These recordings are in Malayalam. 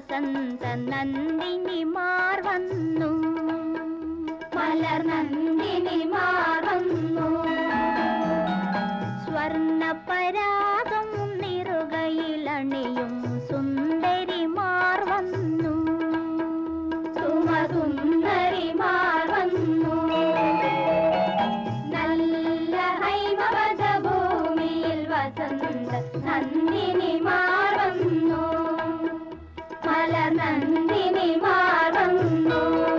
വസന്ത നന്ദിനിമാർ വന്നു മലർ നന്ദിനിമാർ വന്നു സ്വർണ്ണ പരാഗം നിറുകയിലണിയും സുന്ദരിമാർ വന്നു സുമസുന്ദരിമാർ വന്നു നല്ല ഹൈമവത ഭൂമിയിൽ വസന്ത നന്ദിനിമാർ വന്നു മലർ നന്ദിനിമാർ വന്നു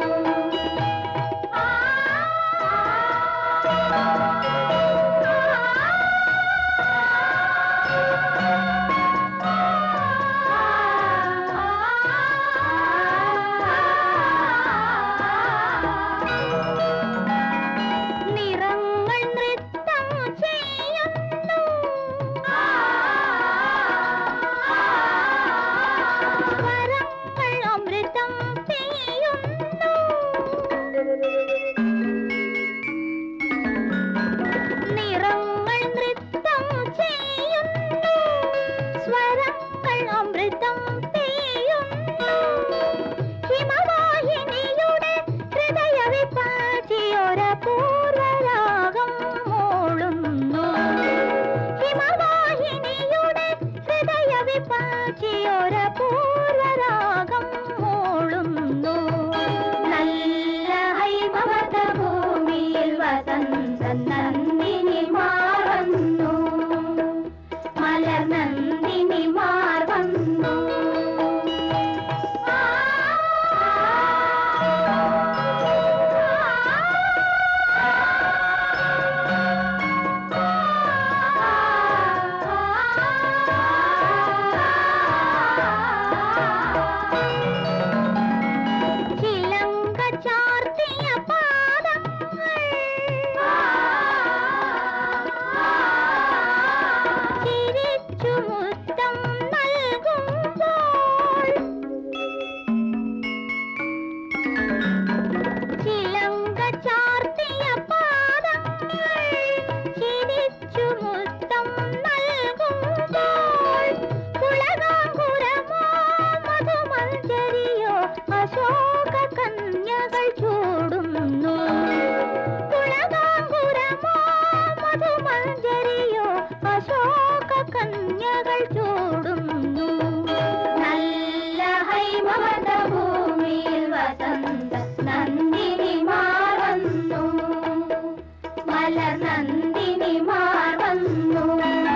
നിറങ്ങൾ നൃത്തം ചെയ്യുന്നു സ്വരങ്ങൾ അമൃതം പെയ്യുന്നു നിറങ്ങൾ നൃത്തം ചെയ്യുന്നു സ്വരങ്ങൾ അമൃതം പെയ്യുന്നു ഹിമവാഹിനിയുടെ ഹൃദയ വിപ്പാച്ചിയൊര പൂർവരാഗം മൂളുന്നു ഹിമവാഹിനിയുടെ ഹൃദയ വിപ്പാച്ചിയൊര പൂർവരാഗം മൂളുന്നു നല്ല ഹൈമവത ഭൂമിയിൽ വസന്ത നന്ദിനി മാറുന്നു മലർ നന്ദിനി മാർ വന്നു ചിലങ്ക ചാർത്തിയ പാദങ്ങൾ ചിരിച്ചു മുത്തം നൽകുമ്പോൾ ചിലങ്ക ചാർത്തിയ പാദങ്ങൾ ചിരിച്ചു മുത്തം നൽകുമ്പോൾ കുളകാങ്കുരമോ മധുമഞ്ചരിയോ അശോക കന്യകൾ ചൂടുന്നു കുളകാങ്കുരമോ മധുമഞ്ചരിയോ അശോക കന്യകൾ ചൂടുന്നു നല്ല ഹൈമവത ഭൂമിയിൽ വസന്ത നന്ദിനി മാറുന്നു മലർ നന്ദിനി മാറുന്നു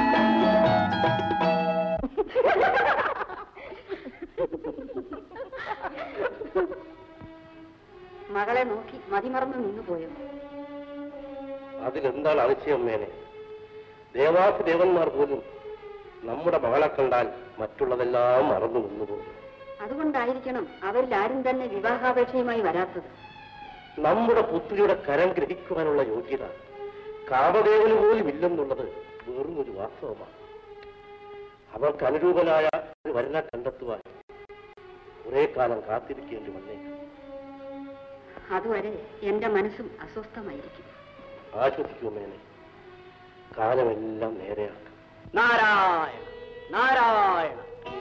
മകളെ നോക്കി മതിമറന്ന് നിന്നുപോയോ അതിലെന്താണ് അതിശയമ്മേനെ ദേവാസി ദേവന്മാർ പോലും നമ്മുടെ മകളെ കണ്ടാൽ മറ്റുള്ളതെല്ലാം മറന്നു നിന്നുപോകും അതുകൊണ്ടായിരിക്കണം അവരിൽ ആരും തന്നെ വിവാഹാപേക്ഷയുമായി വരാത്തത് നമ്മുടെ പുത്രിയുടെ കരം ഗ്രഹിക്കുവാനുള്ള യോഗ്യത കാമദേവന് പോലും ഇല്ലെന്നുള്ളത് വെറും ഒരു വാസ്തവമാണ് അവർക്ക് അനുരൂപനായ ഒരു വരനെ കണ്ടെത്തുവാൻ കുറെ കാലം കാത്തിരിക്കേണ്ടി വന്നേക്കും അതുവരെ എന്റെ മനസ്സും അസ്വസ്ഥമായിരിക്കും ആശ്വസിക്കുമേനെ കാലമെല്ലാം നേരെയാക്കാം നാരായണ നാരായണ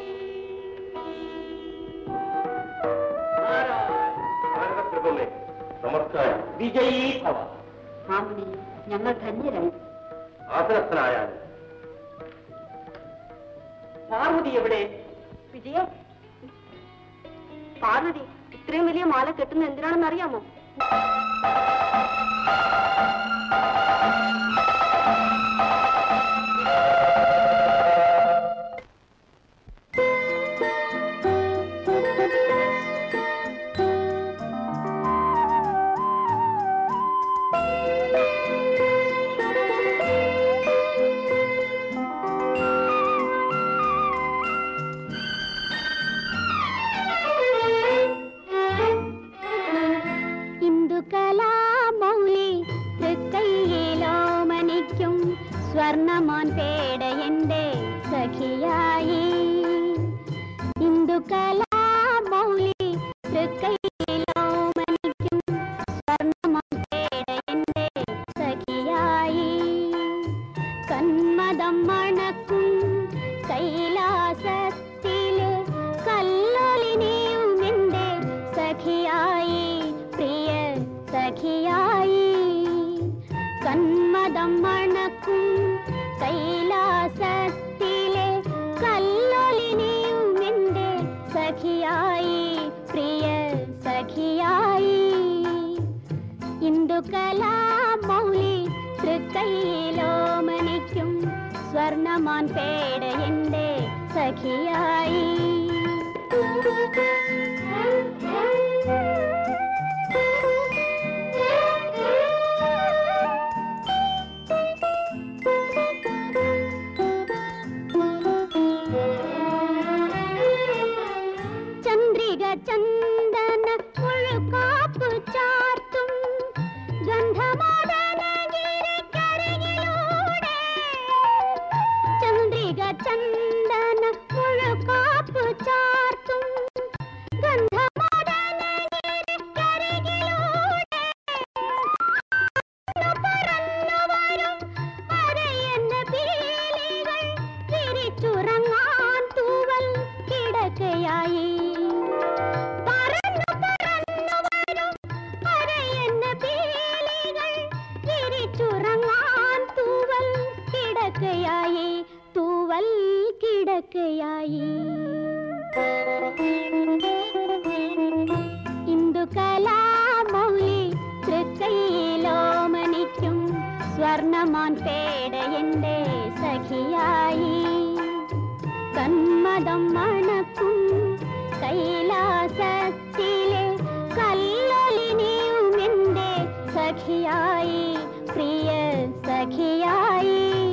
ഭാരതപ്രഭുമേ നമസ്കാരം വിജയീ ഭവ സ്വാമിനി ഞങ്ങൾ ധന്യരായി ആസനസ്ഥനായാലും പാർവതി എവിടെ വിജയ പാർവതി ഇത്രയും വലിയ മാല കെട്ടുന്ന എന്തിനാണെന്ന് അറിയാമോ ഇന്ദു കലാമൗലി തൃക്കൈയിലോ സഖിയായി പ്രിയ സഖിയായി ഇന്ദുകലാമൗലി തൃക്കൈലോമനിക്കും സ്വർണമാൻ പേട എന്റെ സഖിയായി ചന്ദ്രിക ചന്ദന മുഴുക്കാപ്പു ചാർത്തും ഗന്ധമോദനഗിരിക്കരികിലൂടെ ചന്ദ്രിക ചന്ദന മുഴുക്കാപ്പു ചാർത്തും ഗന്ധമോദനഗിരിക്കരികിലൂടെ പറന്നു വരും അരയന്ന പീലികൾ തിരിച്ചുറങ്ങാൻ തൂവൽ കിടക്കയായി പറന്നു പറന്നു വരും അരയന്ന പീലികൾ തിരിച്ചുറങ്ങാൻ തൂവൽ കിടക്കയായി തൂവൽ കിടക്കയായി ഇന്ദുകലാമൗലി തൃക്കൈലോമനിക്കും സ്വർണമാൻ പേട എന്റെ സഖിയായി കന്മദം മണക്കും കൈലാസത്തിലെ കല്ലൊലിനിയും എന്റെ സഖിയായി പ്രിയ സഖിയായി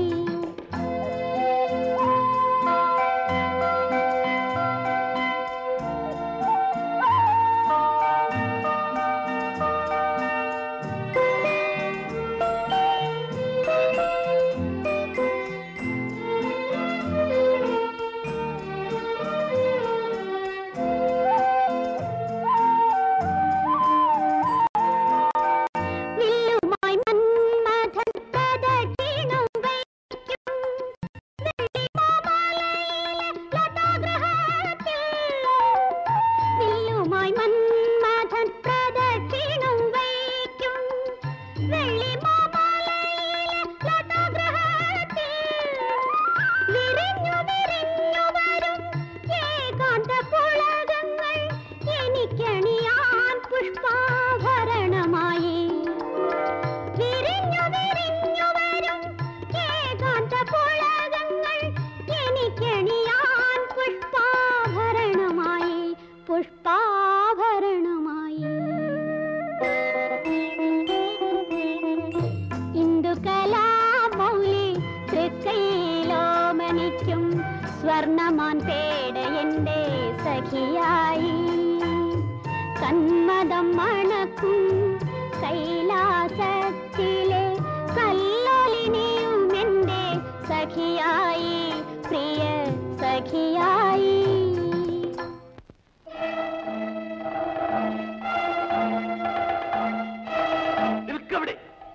വില്ലുമായി മന്മഥൻ പ്രദക്ഷിണം വയ്ക്കും വെള്ളിമാമലയിലെ ലതാഗ്രഹത്തിൽ. വില്ലുമായി മന്മഥൻ പ്രദക്ഷിണം വയ്ക്കും വെള്ളിമാമലയിലെ ലതാഗ്രഹത്തിൽ. വിരിഞ്ഞു വിരിഞ്ഞു വരും ഏകാന്ത പുളകങ്ങൾ എനിക്കണിയാൻ പുഷ്പാഭരണമായി വിരിഞ്ഞു വിരിഞ്ഞു വരും ഏകാന്ത പുളകങ്ങൾ എനിക്കണിയാൻ പുഷ്പാഭരണമായി പുഷ്പാഭരണമായി ഇന്ദുകലാമൗലി തൃക്കൈലോമനിക്കും സ്വർണമാൻ പേട എന്റെ സഖിയായി കന്മദം മണക്കും കൈലാസത്തിലെ കല്ലൊലിനിയും എന്റെ സഖിയായി പ്രിയ സഖിയായി നിൽക്കവിടെ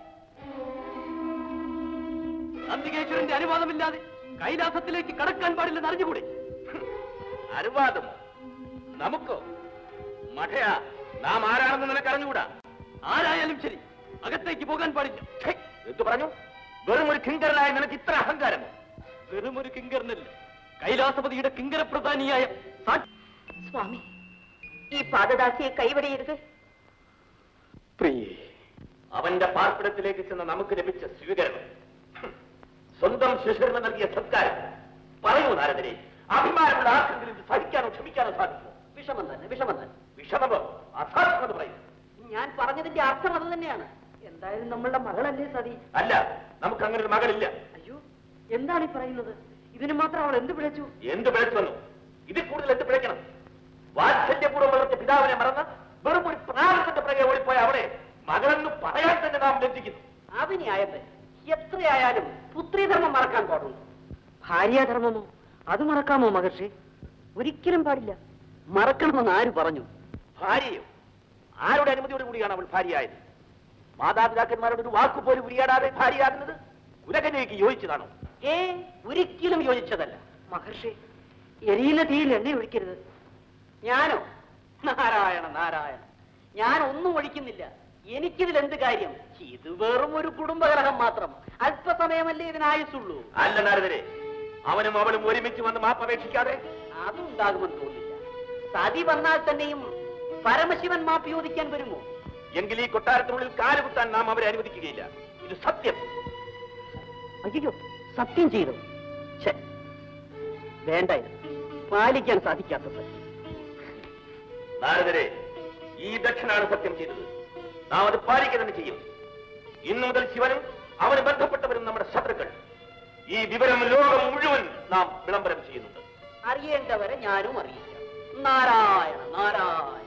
നന്ദികേശ്വരന്റെ അനുവാദമില്ലാതെ കൈലാസത്തിലേക്ക് കടക്കാൻ പാടില്ലെന്ന് അറിഞ്ഞുകൂടെ അനുവാദമോ നമുക്കോ മഠയാ നാം ആരാണെന്ന് നിനക്ക് അറിഞ്ഞുകൂടാ ആരായാലും ശരി അകത്തേക്ക് പോകാൻ പാടില്ല ഛെ, എന്തു പറഞ്ഞു വെറും ഒരു കിങ്കരനായ നിനക്ക് ഇത്ര അഹങ്കാരമോ വെറും ഒരു കിങ്കരനല്ല കൈലാസപതിയുടെ കിങ്കരപ്രധാനിയായ സാക്ഷി സ്വാമി ഈ പാദദാസിയെ കൈവടിയരുത് പ്രിയേ അവന്റെ പാർപ്പിടത്തിലേക്ക് ചെന്ന നമുക്ക് ലഭിച്ച സ്വീകരണം ഹും. സ്വന്തം ശിശുരന് നൽകിയ സത്കാരം പറയൂ നാരദരെ അഭിമാനമുള്ള ആർക്കെങ്കിലും ഇത് സഹിക്കാനോ ക്ഷമിക്കാനോ സാധിക്കുമോ വിഷമം തന്നെ വിഷമം തന്നെ വിഷമമോ അസാധ്യമെന്ന് പറയുന്നു ഞാൻ പറഞ്ഞതിന്റെ അർത്ഥം അത് തന്നെയാണ് എന്തായാലും നമ്മളുടെ മകളല്ലേ സതി അല്ല നമുക്ക് അങ്ങനെ ഒരു മകളില്ല അയ്യോ എന്താണ് ഈ പറയുന്നത് ഇതിന് മാത്രം അവൾ എന്ത് പിഴച്ചു എന്ത് പിഴച്ചു വന്നു ഇതിൽ കൂടുതൽ എന്ത് പിഴയ്ക്കണം വാത്സല്യപൂർവ്വം വളർത്തിയ പിതാവിനെ മറന്ന് വെറും ഒരു പ്രാണത്തിന്റെ പിറകെ ഓടിപ്പോയ അവളെ മകളെന്ന് പറയാൻ തന്നെ നാം ലജ്ജിക്കുന്നു അതിനായട്ടെ എത്രയായാലും പുത്രീധർമ്മം മറക്കാൻ പാടുള്ളൂ ഭാര്യാധർമ്മമോ അത് മറക്കാമോ മഹർഷി ഒരിക്കലും പാടില്ല മറക്കണമെന്ന് ആര് പറഞ്ഞു ഭാര്യയോ ആരുടെ അനുമതിയോട് കൂടിയാണ് അവൾ ഭാര്യയായത് മാതാപിതാക്കന്മാരോട് ഒരു വാക്ക് പോലും ഉരിയാടാതെ ഭാര്യയാകുന്നത് കുലകന്യയ്ക്ക് യോജിച്ചതാണോ ഏ ഒരിക്കലും യോജിച്ചതല്ല മഹർഷി എരിയുന്ന തീയിൽ എണ്ണ ഒഴിക്കരുത് ഞാനോ നാരായണ നാരായണ ഞാൻ ഒന്നും ഒഴിക്കുന്നില്ല എനിക്കിതിൽ എന്ത് കാര്യം ഇത് വെറും ഒരു കുടുംബകലഹം മാത്രം അല്പസമയമല്ലേ ഇതിനായുസുള്ളൂ അല്ല നാരദരെ അവനും അവളും ഒരുമിച്ച് വന്ന് മാപ്പപേക്ഷിക്കാതെ അതുണ്ടാകുമെന്ന് തോന്നില്ല സതി വന്നാൽ തന്നെയും പരമശിവൻ മാപ്പ് ചോദിക്കാൻ വരുമോ എങ്കിൽ ഈ കൊട്ടാരത്തിനുള്ളിൽ കാലുകുത്താൻ നാം അവരെ അനുവദിക്കുകയില്ല ഇത് സത്യം അയ്യോ സത്യം ചെയ്തു ഛെ, വേണ്ട ഇത് പാലിക്കാൻ സാധിക്കാത്ത സത്യം നാരദരെ ഈ ദക്ഷനാണ് സത്യം ചെയ്തത് നാം അത് പാലിക്കുക തന്നെ ചെയ്യും ഇന്നു മുതൽ ശിവനും അവന് ബന്ധപ്പെട്ടവരും നമ്മുടെ ശത്രുക്കൾ ഈ വിവരം ലോകം മുഴുവൻ നാം വിളംബരം ചെയ്യുന്നുണ്ട് അറിയേണ്ടവരെ ഞാനും അറിയിക്കാം നാരായണ നാരായണ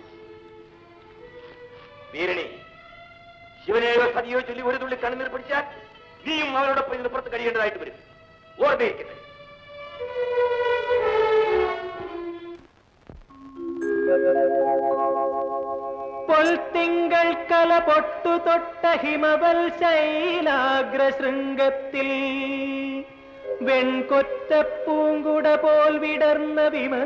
വീരണി ശിവനെയോ സതിയോ ചൊല്ലി ഒരു തുള്ളി കണ്ണുനീർ പിടിച്ചാൽ നീയും അവരോടൊപ്പം ഇതിന് പുറത്ത് കഴിയേണ്ടതായിട്ട് വരും ഓർമ്മയിരിക്കട്ടെ പൊൽത്തിങ്കൾ കല പൊട്ടു തൊട്ട ഹിമവൽ ശൈലാഗ്രശൃംഗത്തിൽ വെൺകൊറ്റ പൂങ്കുട പോൽ വിടർന്ന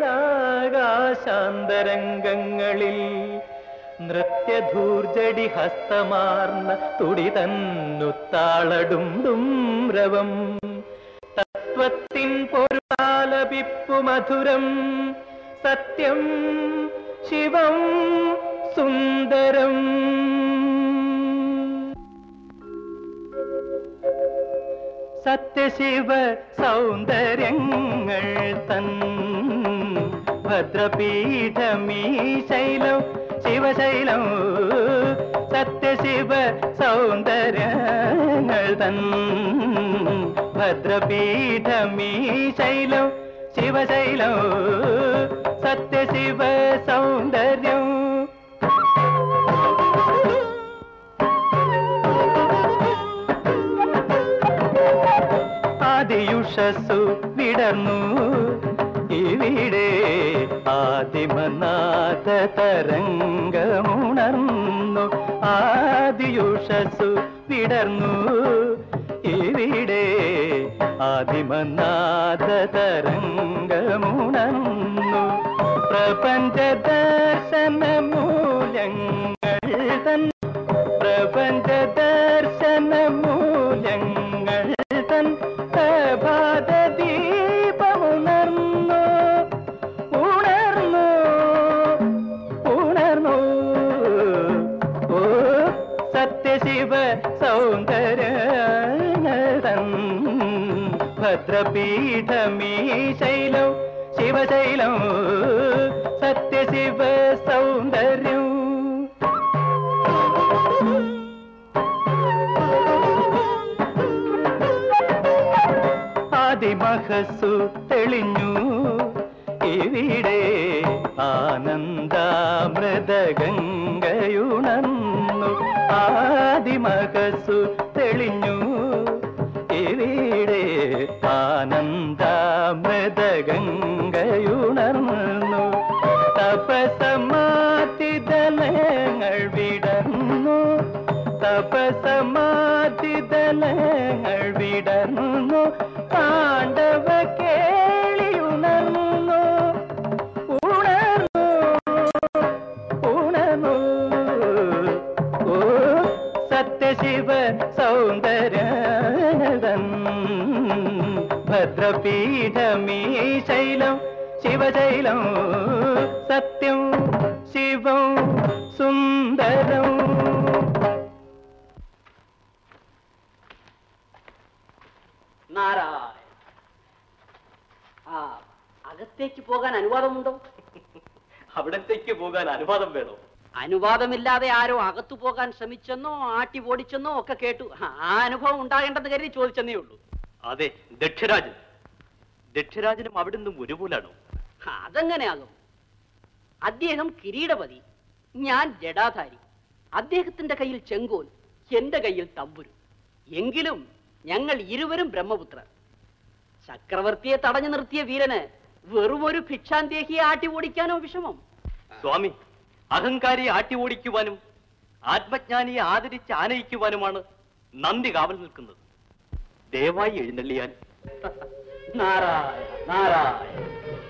വിമലാകാശാന്തരംഗങ്ങളിൽ നൃത്യധൂർജടി ഹസ്തമാർന്ന തുടി തന്നുത്താളടും രവം തത്വത്തിൻ പൊരുളാലപിപ്പു മധുരം സത്യം ശിവം സുന്ദരം സത്യശിവ സൗന്ദര്യങ്ങൾ തൻ ഭദ്രപീഠമീ ശൈലം ശിവശൈലം സത്യശിവ സൗന്ദര്യങ്ങൾ തൻ ഭദ്രപീഠമീ ശൈലം ശിവശൈലം സത്യശിവ സൗന്ദര്യം ആദിയുഷസ്സു വിടർന്നു ഇവിടെ ആദിമനാഥ തരംഗമുണർന്നു ആദിയുഷസ്സു വിടർന്നു ഇവിടെ ആദിമനാഥ തരംഗമുണർന്നു പ്രപഞ്ച ദർശന മൂല്യങ്ങൾ തൻ പ്രപഞ്ച ദർശന മൂല്യങ്ങൾ തൻ പ്രഭാത ദീപമുണർന്നു ഉണർന്നു ഉണർന്നു ഓ സത്യശിവ സൗന്ദര്യതൻ ഭദ്രപീഠമീ ശൈലം ശിവശൈലം സത്യശിവ സൗന്ദര്യം ആദിമഹസു തെളിഞ്ഞു ഇവിടെ ആനന്ദാമൃതഗംഗയുണർന്നു ആദിമഹസു തെളിഞ്ഞു ഇവിടെ ആനന്ദാമൃതഗംഗയുണർന്നു തപസമാതിദലങ്ങൾ വിടർന്നു തപസമാതിദലങ്ങൾ വിടർന്നു പാണ്ഡവ കേളിയുണർന്നു ഉണർന്നു ഉണർന്നു ഓ സത്യശിവ സൗന്ദര്യതൻ ഭദ്രപീഠമീ ശൈലം ശിവശൈലം സത്യം ശിവം സുന്ദരം നാരായണ ആ അകത്തേക്ക് പോകാൻ അനുവാദമുണ്ടോ അവിടത്തേക്ക് പോകാൻ അനുവാദം വേണോ അനുവാദമില്ലാതെ ആരോ അകത്തു പോകാൻ ശ്രമിച്ചെന്നോ ആട്ടി ഓടിച്ചെന്നോ ഒക്കെ കേട്ടു ആ അനുഭവം ഉണ്ടാകേണ്ടെന്ന് കരുതി ചോദിച്ചെന്നേ ഉള്ളൂ അതെ ദക്ഷരാജൻ ദക്ഷരാജനും അവിടുന്ന് ഒരുപോലാണോ അതെങ്ങനെയാകും അദ്ദേഹം കിരീടപതി ഞാൻ ജഡാധാരി അദ്ദേഹത്തിന്റെ കയ്യിൽ ചെങ്കോൽ എന്റെ കയ്യിൽ തമ്പുരു എങ്കിലും ഞങ്ങൾ ഇരുവരും ബ്രഹ്മപുത്രർ ചക്രവർത്തിയെ തടഞ്ഞു നിർത്തിയ വീരന് വെറുമൊരു ഭിക്ഷാന്തേഹിയെ ആട്ടി ഓടിക്കാനോ വിഷമം സ്വാമി അഹങ്കാരിയെ ആട്ടി ഓടിക്കുവാനും ആത്മജ്ഞാനിയെ ആദരിച്ച് ആനയിക്കുവാനുമാണ് നന്ദി കാവൽ നിൽക്കുന്നത് ദയവായി എഴുന്നള്ളിയാൽ നാരായണ നാരായണ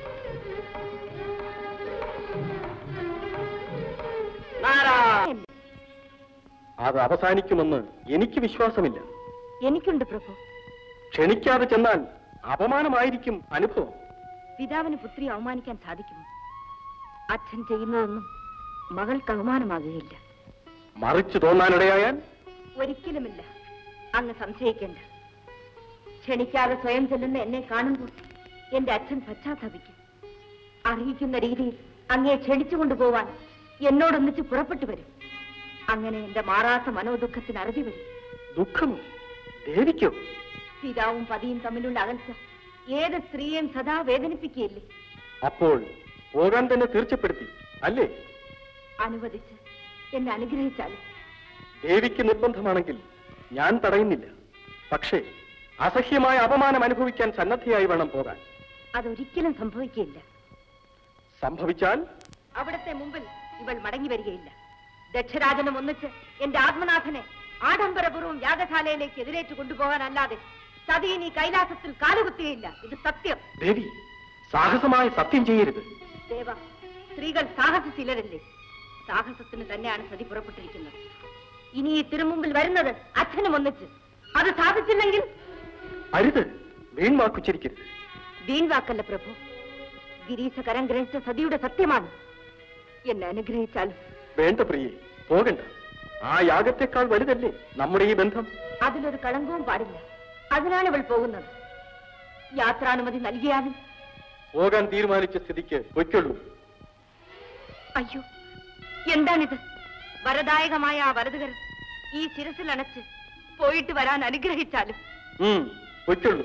നാരായണ അത് അവസാനിക്കുമെന്ന് എനിക്ക് വിശ്വാസമില്ല എനിക്കുണ്ട് പ്രഭു ക്ഷണിക്കാതെ ചെന്നാൽ അപമാനമായിരിക്കും അനുഭവം പിതാവിന് പുത്രി അവമാനിക്കാൻ സാധിക്കുമോ അച്ഛൻ ചെയ്യുന്നതൊന്നും മകൾക്ക് അവമാനമാകുകയില്ല മറിച്ചു തോന്നാനിടയായാൽ ഒരിക്കലുമില്ല അങ്ങ് സംശയിക്കേണ്ട ക്ഷണിക്കാതെ സ്വയം ചെല്ലുന്ന എന്നെ കാണുമ്പോൾ എന്റെ അച്ഛൻ പശ്ചാത്തപിക്കും അറിയിക്കുന്ന രീതിയിൽ അങ്ങയെ ക്ഷണിച്ചു കൊണ്ടുപോവാൻ എന്നോടൊന്നിച്ച് പുറപ്പെട്ടു വരും അങ്ങനെ എന്റെ മാറാത്ത മനോദുഃഖത്തിന് അറുതി വരും ദുഃഖമോ ദേവിക്കോ പിതാവും പതിയും തമ്മിലുള്ള അകൽച്ച ഏത് സ്ത്രീയെയും സദാ വേദനിപ്പിക്കുകയില്ലേ അപ്പോൾ പോകാൻ തന്നെ തീർച്ചപ്പെടുത്തി അല്ലേ അനുവദിച്ച് എന്നെ അനുഗ്രഹിച്ചാലും ദേവിക്ക് നിർബന്ധമാണെങ്കിൽ ഞാൻ തടയുന്നില്ല പക്ഷേ അസഹ്യമായ അപമാനം അനുഭവിക്കാൻ സന്നദ്ധയായി വേണം പോകാൻ അതൊരിക്കലും സംഭവിക്കുകയില്ല സംഭവിച്ചാൽ അവിടത്തെ മുമ്പിൽ ഇവൾ മടങ്ങി വരികയില്ല ദക്ഷരാജനും ഒന്നിച്ച് എന്റെ ആത്മനാഥനെ ആഡംബരപൂർവ്വം യാഗശാലയിലേക്ക് എതിരേറ്റ് കൊണ്ടുപോകാനല്ലാതെ സതീനി കൈലാസത്തിൽ കാലുകുത്തുകയില്ല ഇത് സത്യം ദേവി സാഹസമായി സത്യം ചെയ്യരുത് ദേവ സ്ത്രീകൾ സാഹസശീലരല്ലേ സാഹസത്തിന് തന്നെയാണ് സതി പുറപ്പെട്ടിരിക്കുന്നത് ഇനി ഈ തിരുമുമ്പിൽ വരുന്നത് അച്ഛനും ഒന്നിച്ച് അത് സാധിച്ചില്ലെങ്കിൽ അരുത് വീൺവാക്കുച്ചരിക്കരുത് വീൺവാക്കല്ല പ്രഭു ഗിരീശ കരം ഗ്രഹിച്ച സതിയുടെ സത്യമാണ് എന്നെ അനുഗ്രഹിച്ചാലും വേണ്ട പ്രിയെ പോകണ്ട ആ യാഗത്തെക്കാൾ വലുതല്ലേ നമ്മുടെ ഈ ബന്ധം അതിലൊരു കളങ്കവും പാടില്ല അതിനാണ് ഇവൾ പോകുന്നത് യാത്രാനുമതി നൽകിയാലും പോകാൻ തീരുമാനിച്ച സ്ഥിതിക്ക് പൊയ്ക്കൊള്ളൂ അയ്യോ എന്താണിത് വരദായകമായ ആ വരതുകർ ഈ ശിരസിൽ അണച്ച് പോയിട്ട് വരാൻ അനുഗ്രഹിച്ചാലും ഉം, പൊയ്ക്കൊള്ളൂ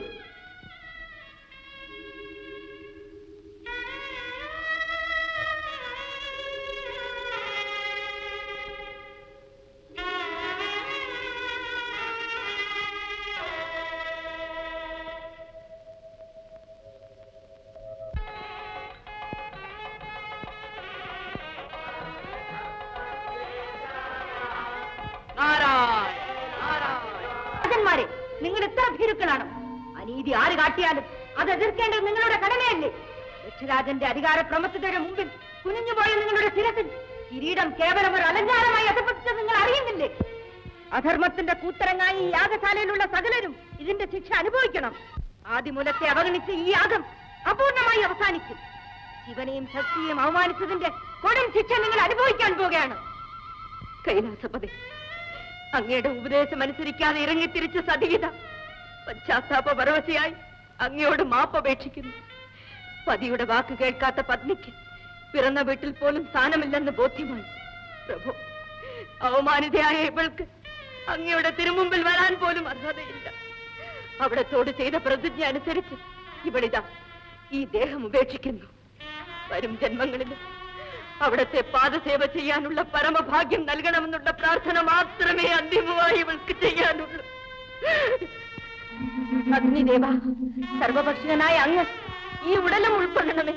രാജന്മാരെ നിങ്ങൾ എത്ര ഭീരുക്കളാണ് അനീതി ആര് കാട്ടിയാലും അത് എതിർക്കേണ്ടത് നിങ്ങളുടെ കടമയല്ലേ ദക്ഷരാജന്റെ അധികാര പ്രമത്തയുടെ മുമ്പിൽ കുനിഞ്ഞുപോയ നിങ്ങളുടെ ശിരസിൽ കിരീടം കേവലം ഒരു അലങ്കാരമായി അധപ്പതിച്ചത് നിങ്ങൾ അറിയുന്നില്ലേ അധർമ്മത്തിന്റെ കൂത്തരങ്ങായി ഈ യാഗശാലയിലുള്ള സകലരും ഇതിന്റെ ശിക്ഷ അനുഭവിക്കണം ആദിമൂലത്തെ അവഗണിച്ച ഈ യാഗം അപൂർണമായി അവസാനിക്കും ശിവനെയും ശക്തിയെയും അവമാനിച്ചതിന്റെ കൊടും ശിക്ഷ നിങ്ങൾ അനുഭവിക്കാൻ പോകുകയാണ് കൈലാസപതി അങ്ങയുടെ ഉപദേശം അനുസരിക്കാതെ ഇറങ്ങിത്തിരിച്ച സതീത പശ്ചാത്താപ പരവശയായി അങ്ങയോട് മാപ്പപേക്ഷിക്കുന്നു പതിയുടെ വാക്ക് കേൾക്കാത്ത പത്നിക്ക് പിറന്ന വീട്ടിൽ പോലും സ്ഥാനമില്ലെന്ന് ബോധ്യമായി പ്രഭു അവമാനിതയായ ഇവൾക്ക് അങ്ങയുടെ തിരുമുമ്പിൽ വരാൻ പോലും അർഹതയില്ല അവിടത്തോട് ചെയ്ത പ്രതിജ്ഞ അനുസരിച്ച് ഇവളിതാ ഈ ദേഹം ഉപേക്ഷിക്കുന്നു വരും ജന്മങ്ങളിലും അവിടത്തെ പാദസേവ ചെയ്യാനുള്ള പരമഭാഗ്യം നൽകണമെന്നുള്ള പ്രാർത്ഥന മാത്രമേ അന്തിമമായി ഇവൾക്ക് ചെയ്യാനുള്ളൂ അഗ്നിദേവ സർവഭക്ഷണനായ അങ്ങ് ഈ ഉടലും ഉൾക്കൊള്ളണമേ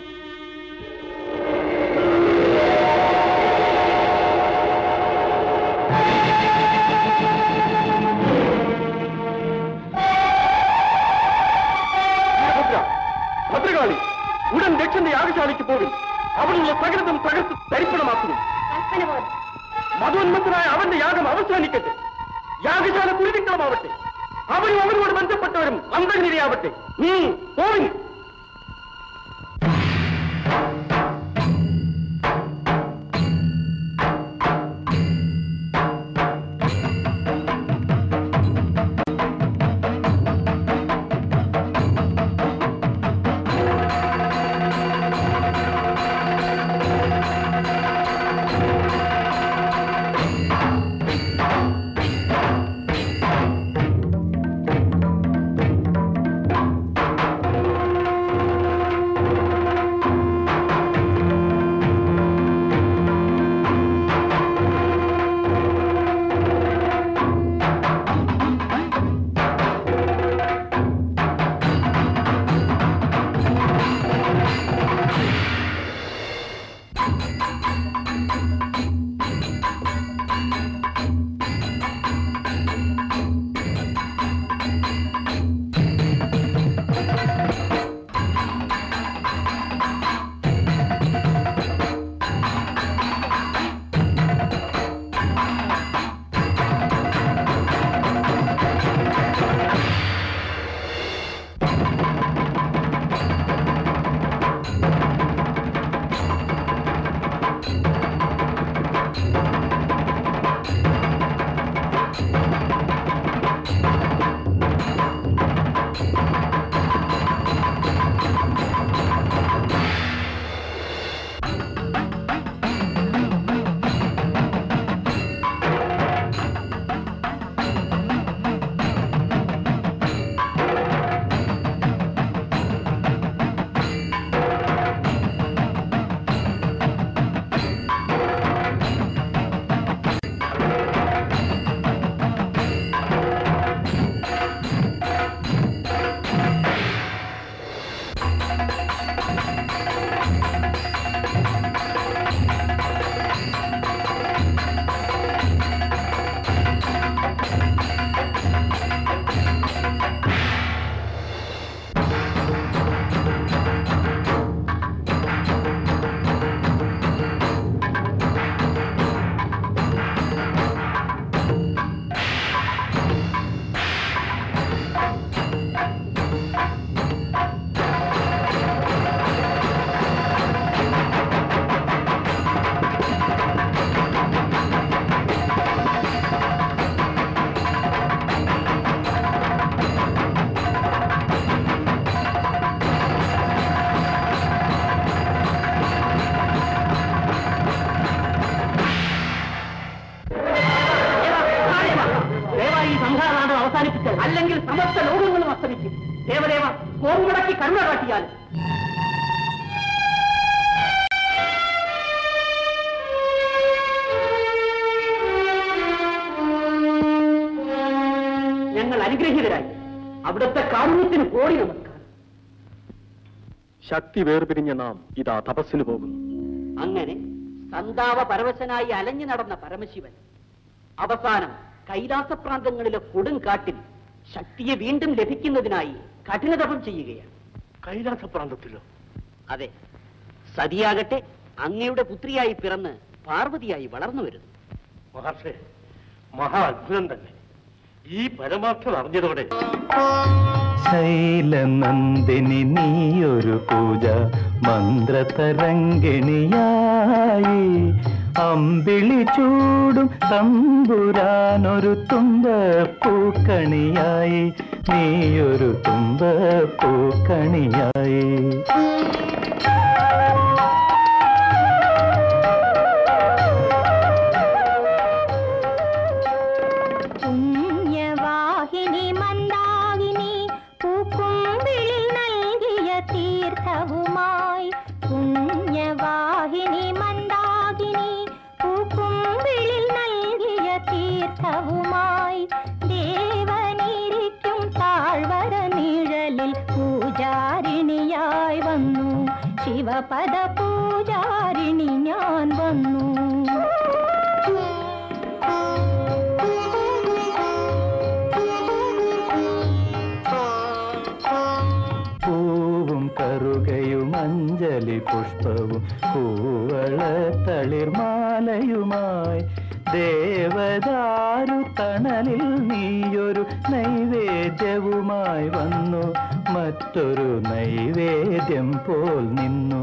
വീരഭദ്ര ഭദ്രകാളി ഉടൻ ദക്ഷന്റെ യാഗശാലയ്ക്ക് പോകും അവിടെയുള്ള സകലതും തകർത്ത് തരിപ്പണമാക്കുന്നു കൽപ്പന പോലെ മതോന്മത്തനായ അവന്റെ യാഗം അവസാനിക്കട്ടെ യാഗശാല കുരുതിക്കളമാവട്ടെ അവരും അവരോട് ബന്ധപ്പെട്ടവരും അന്തർനിരയാവട്ടെ നീ പോവിൻ ും അവസാനിപ്പിച്ചാൽ അല്ലെങ്കിൽ സമസ്ത ലോകങ്ങളും അസ്തമിക്കും ദേവദേവ കോർമുടക്കി കരുണ കാട്ടിയാൽ ഞങ്ങൾ അനുഗ്രഹീതരായി അവിടുത്തെ കാരുണ്യത്തിന് കോടി നമസ്കാരം ശക്തി വേർപിരിഞ്ഞ നാം ഇതാ തപസ്സിന് പോകുന്നു അങ്ങനെ സന്താപ പരവശനായി അലഞ്ഞു നടന്ന പരമശിവൻ അവസാനം കൈലാസപ്രാന്തങ്ങളിലെ കൊടുങ്കാട്ടിൽ ശക്തിയെ വീണ്ടും ലഭിക്കുന്നതിനായി കഠിനതപം ചെയ്യുകയാണ് കൈലാസപ്രാന്തത്തിലോ അതെ സതിയാകട്ടെ അങ്ങയുടെ പുത്രിയായി പിറന്ന് പാർവതിയായി വളർന്നു വരുന്നു മഹർഷേ മഹാ അത്ഭുതം തന്നെ ഈ പരമാർത്ഥം അറിഞ്ഞതോടെ ശൈലനന്ദിനി നീയൊരു പൂജ മന്ത്രതരംഗിണിയായി അമ്പിളി ചൂടും തമ്പുരാനൊരു തുമ്പ പൂക്കണിയായി നീയൊരു തുമ്പ പൂക്കണിയായി പുണ്യവാഹിനി മന്ദാകിനി പൂക്കുമ്പിളിൽ നൽകിയ തീർത്ഥവുമായി പുണ്യവാഹിനി മന്ദാകിനി പൂക്കുമ്പിളിൽ നൽകിയ തീർത്ഥവുമായി ദേവനിരിക്കും താഴ്വര നിഴലിൽ പൂജാരിണിയായി വന്നു ശിവപദ പൂജാരിണി ഞാൻ വന്നു പൂവും കറുകയും അഞ്ജലി പുഷ്പവും പൂവള തളിർമാലയുമായി ദേവദാരു തണലിൽ നീയൊരു നൈവേദ്യവുമായി വന്നു മറ്റൊരു നൈവേദ്യം പോൽ നിന്നു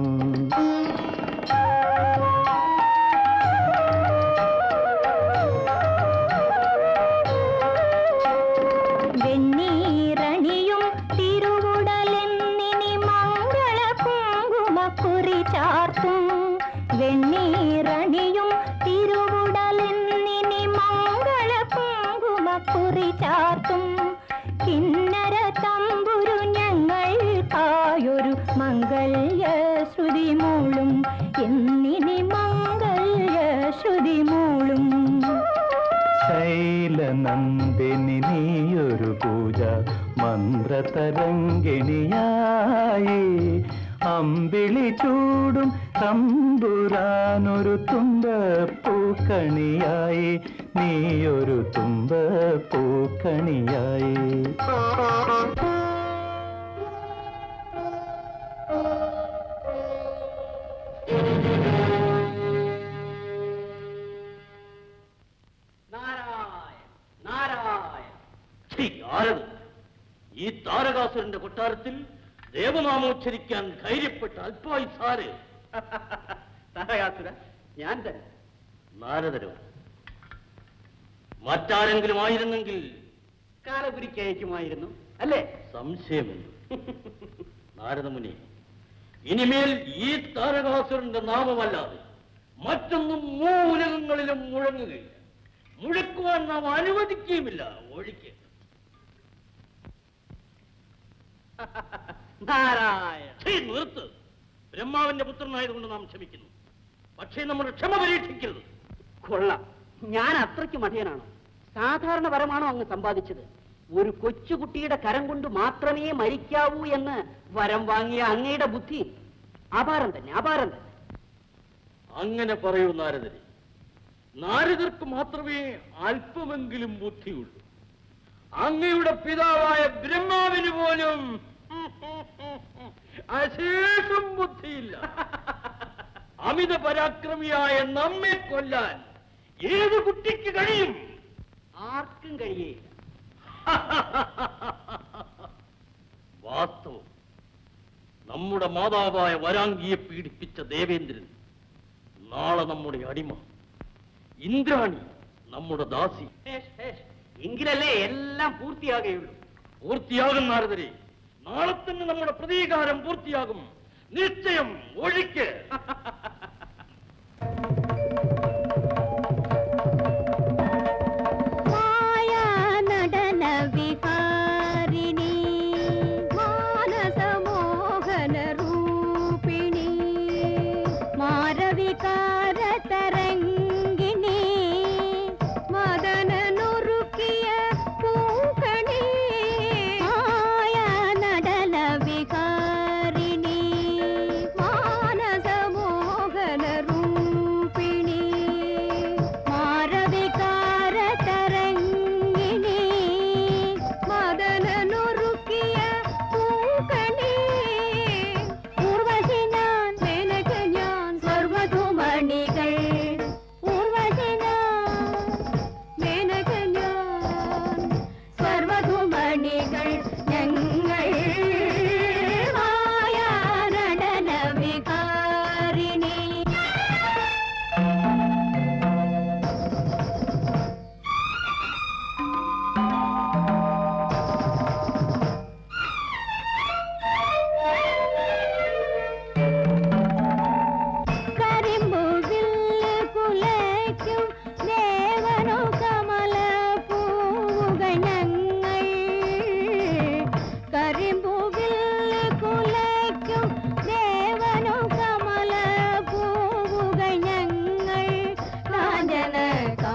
വെണ്ണീറണിയും തിരുവുടലെന്നിനി മംഗള കുങ്കുമക്കുറി ചാർത്തും വെണ്ണീറണിയും തിരുവുടലെന്നിനി മംഗള കുങ്കുമക്കുറി ചാർത്തും കിന്നര തമ്പുരു ഞങ്ങൾക്കായൊരു മംഗല്യ ശ്രുതി മൂളും എന്നിനി മംഗല്യ ശ്രുതി മൂളും ശൈലനന്ദിനി നീയൊരു പൂജ മന്ത്രതരംഗിണിയായി അമ്പിളി ചൂടും തമ്പുരാനൊരു തുമ്പ പൂക്കണിയായി നീയൊരു തുമ്പ പൂക്കണിയായി നാരായണ നാരായണ ഛീ, ആരത് ഈ താരകാസുരന്റെ കൊട്ടാരത്തിൽ ദേവനാമോച്ചരിക്കാൻ ധൈര്യപ്പെട്ട അല്പായി സാര് താരകാസുര ഞാൻ തന്നെ നാരദരോ മറ്റാരെങ്കിലും ആയിരുന്നെങ്കിൽ കാലപുരിക്ക് അയക്കുമായിരുന്നു അല്ലേ സംശയമുണ്ട് നാരദമുനി ഇനിമേൽ ഈ താരകാസുരന്റെ നാമമല്ലാതെ മറ്റൊന്നും മൂലകങ്ങളിലും മുഴങ്ങുകയില്ല മുഴക്കുവാൻ നാം അനുവദിക്കുകയുമില്ല ഒഴിക്ക് നാരായണ ഛീ, നിർത്ത് ബ്രഹ്മാവിന്റെ പുത്രനായതുകൊണ്ട് നാം ക്ഷമിക്കുന്നു പക്ഷേ നമ്മുടെ ക്ഷമ പരീക്ഷിക്കരുത് കൊള്ളാം ഞാൻ അത്രയ്ക്ക് മഠയനാണോ സാധാരണ വരമാണോ അങ്ങ് സമ്പാദിച്ചത് ഒരു കൊച്ചുകുട്ടിയുടെ കരം കൊണ്ട് മാത്രമേ മരിക്കാവൂ എന്ന് വരം വാങ്ങിയ അങ്ങയുടെ ബുദ്ധി അപാരം തന്നെ അപാരം തന്നെ അങ്ങനെ പറയൂ നാരദരെ നാരദർക്ക് മാത്രമേ അല്പമെങ്കിലും ബുദ്ധിയുള്ളൂ അങ്ങയുടെ പിതാവായ ബ്രഹ്മാവിന് പോലും അശേഷം ബുദ്ധിയില്ല അമിത പരാക്രമിയായ നമ്മെ കൊല്ലാൻ ഏത് കുട്ടിക്ക് കഴിയും ആർക്കും കഴിയേയില്ല വാസ്തവം നമ്മുടെ മാതാവായ വരാംഗിയെ പീഡിപ്പിച്ച ദേവേന്ദ്രൻ നാളെ നമ്മുടെ അടിമ ഇന്ദ്രാണി നമ്മുടെ ദാസി ഹേഷ്, ഹേഷ്. എങ്കിലല്ലേ എല്ലാം പൂർത്തിയാകുകയുള്ളൂ പൂർത്തിയാകും നാരദരെ നാളെ തന്നെ നമ്മുടെ പ്രതീകാരം പൂർത്തിയാകും നിശ്ചയം ഒഴിക്ക് മായാ നടന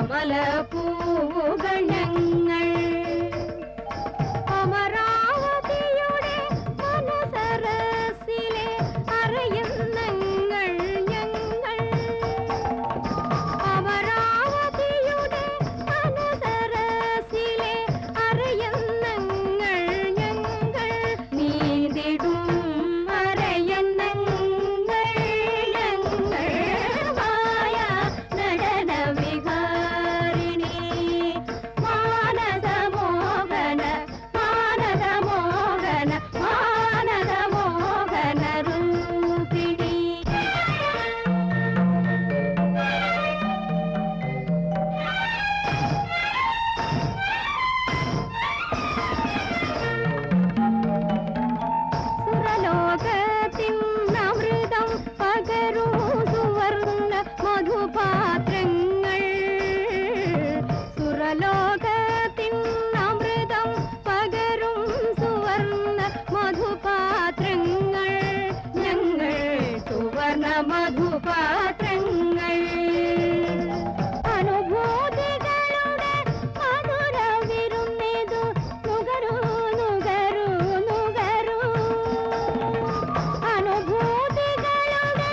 കമലപ്പൂവുകൾ ഞങ്ങൾ അമരാവതിയുടെ മനസരസിലെ അറിയുന്നങ്ങൾ ഞങ്ങൾ അമരാവതിയുടെ മനസരസിലെ അറിയുന്നങ്ങൾ ഞങ്ങൾ നീന്തിടും അരയന്നങ്ങൾ ഞങ്ങൾ മായ നടന വിഹാരിണി മാനസമോഹന മാനസമോഹന മാനസമോഹന രൂപിണി സുരലോകത്തിന്നമൃതം പകരൂ സുവർണ മധുപാത്രങ്ങൾ സുരലോകത്തിന്നമൃതം പകരും സുവർണ മധുപാത്രങ്ങൾ ഞങ്ങൾ സുവർണ മധുപാത്രങ്ങൾ അനുഭൂതികളുടെ മധുരവിരുന്നിതു നുകരൂ നുകരൂ നുകരൂ അനുഭൂതികളുടെ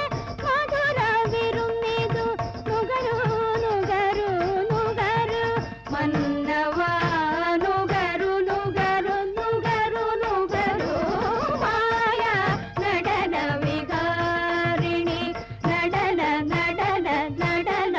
മധുരവിരുന്നിതു നുകരൂ നുകരൂ നുകരൂ മന്നവ നുകരു നുകരു നുകരു നുകരു മായ നടന വികാരിണി നടന നടന നടന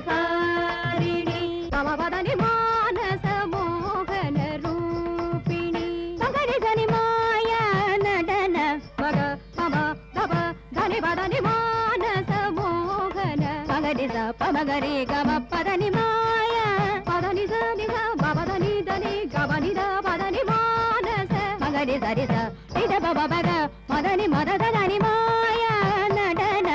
വികാരിണി സമപദനി മാനസ മോഹന രൂപിണി സകരി ധനി മായ നടന മഗ മമ ഗപ ധനി പദനി മാനസ മോഹന മഗരി സ പമഗരി ഗമ പദനി മായ പദനി സ നി സ പദനി ധനി ഗമ നി ധ പദനി മാനസ മഗരി സരി സ നിധ പമ മഗ മദനി മദ ധനി മായ നടന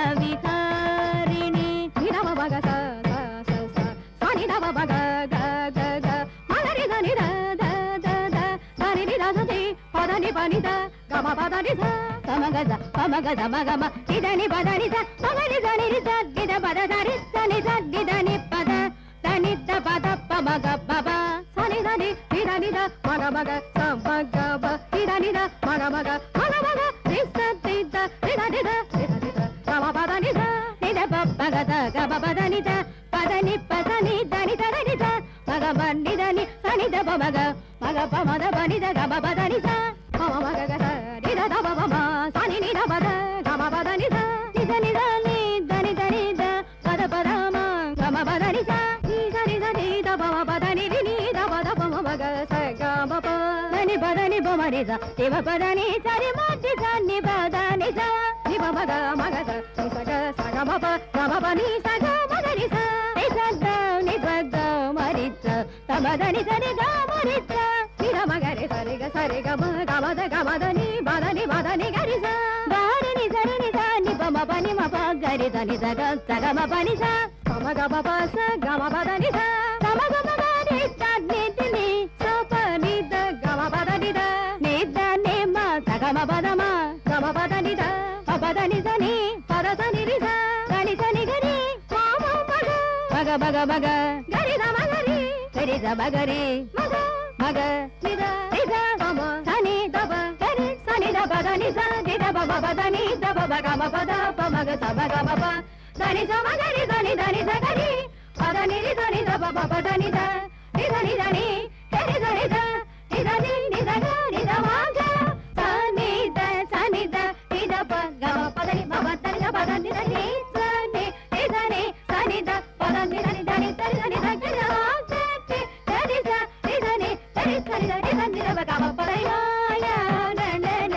വികാരിണി നിധ മഗ സ സ സ സ സനി ധ മഗ ഗ ഗ ഗ മഗരി ധനി ധ ധ ധ ധ ധനി നി ധ ധ ധി పదని పనిద గమ పదని ధ సమగ ధ పమగ ధ మగ మ ఇదని పదని ధ మగని ధని రి ధ గిద పద ధరి ధని ధ గిదని పద ధని ధ పద పమగ బబ సని ధని ఇదని ధ మగ మగ సమగ బ ఇదని ధ మగ మగ మగ మగ రి స తి ధ రి ధ ని ధ రి ధ ని ధ గమ పదని ధ ని ధ ప మగ ధ గమ పదని ధ పదని పదని ధని ధ ధని ధ మగ మని ధని సని ధ ప మగ మగ ప మద పని ధ గమ పదని ధ పమ మగ గ ధ ని ధ ధ ప ప మ సని ని ధ పద గమ పదని ధ ని ధ ని ధ ని ధని ధని ధ పద పద మ గమ పదని ధ ని ధ ని ధ ని ధ పమ పదని రి ని ధ పద పమ మగ స గమ ప ని పదని ప మ ని ధ శివ పదని సరి మధ్య ధ ని పదని ధ ని ప మగ మగ ధ ని స గ స గమ ప గమ ప ని స గ మగ ని స ని స ద ని స గ మ రి స త మ ద ని స ని గ మ రి స ని ధ మ గ రి స రి గ స రి గ మ గ మ ద గ మ ద ని బ ద ని బ ద ని గ రి స గ రి ని స రి ని స ని ప మ ప ని మ ప గ రి ద ని స గ స గ మ ప ని స ప మ గ ప ప స గ మ ప ద ని స త మ గ మ గ రి స ని తి ని స ప ని ద గ మ ప ద ని ద ని ద ని మ స గ మ ప ద మ గ మ ప ద ని ద ప ప ద ని స ని ప ద స ని రి స ద ని స ని గ రి మ మ మ గ మగ మగ మగ గరి ద మగ రి గరి ద మగ రి మగ మగ ని ద ని ద మమ సని ద బ గరి సని ద బ ద ని స ని ద బ బ బ ద ని ద బ బ గ మ ప ద ప మగ స బ గ మ ప ద ని స మ గ రి ద ని ద ని స గ రి ప ద ని రి ద ని ద బ బ బ ద ని ద ని ద ని ద ని గరి ద ని ద ని ద ని ని ద గ ని ద మ గ స ని ద స ని ద ని ద ప గ మ ప ద ని మ ప ద ని ద ప ద ని ద ని స ని ని ద ని స ని ద ప ద ని ద ని ద ని ద ని ద ని ద గ ర గ టి ద ని స ని ద ని ద ని స ని ద ని ద ని ద బ గ మ ప ద ని య నందన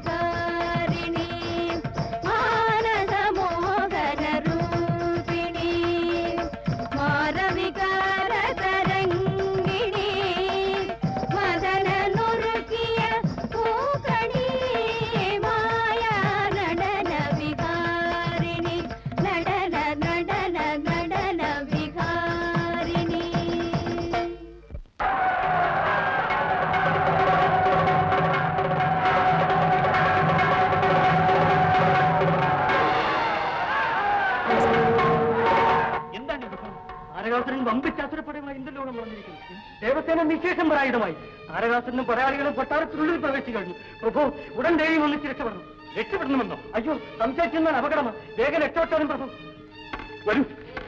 వికారిణి మానస మోహన రూపిణి మార వికార తరంగిణి താരകാസുരൻ വമ്പിച്ചാസുരപ്പടയുമായി ഇന്ദ്രലോകം വളർന്നിരിക്കുന്നു ദേവസേന നിശേഷം പരായുധമായി താരകാസുരനും പടയാളികളും കൊട്ടാരത്തിനുള്ളിൽ പ്രവേശിച്ചു കഴിഞ്ഞു പ്രഭു ഉടൻ ദേവിയും ഒന്നിച്ച് രക്ഷപ്പെടണം രക്ഷപ്പെടണമെന്നോ അയ്യോ സംശയിക്കുന്ന അപകടമാണ് വേഗം രക്ഷപ്പെട്ടോളും പ്രഭു വരൂ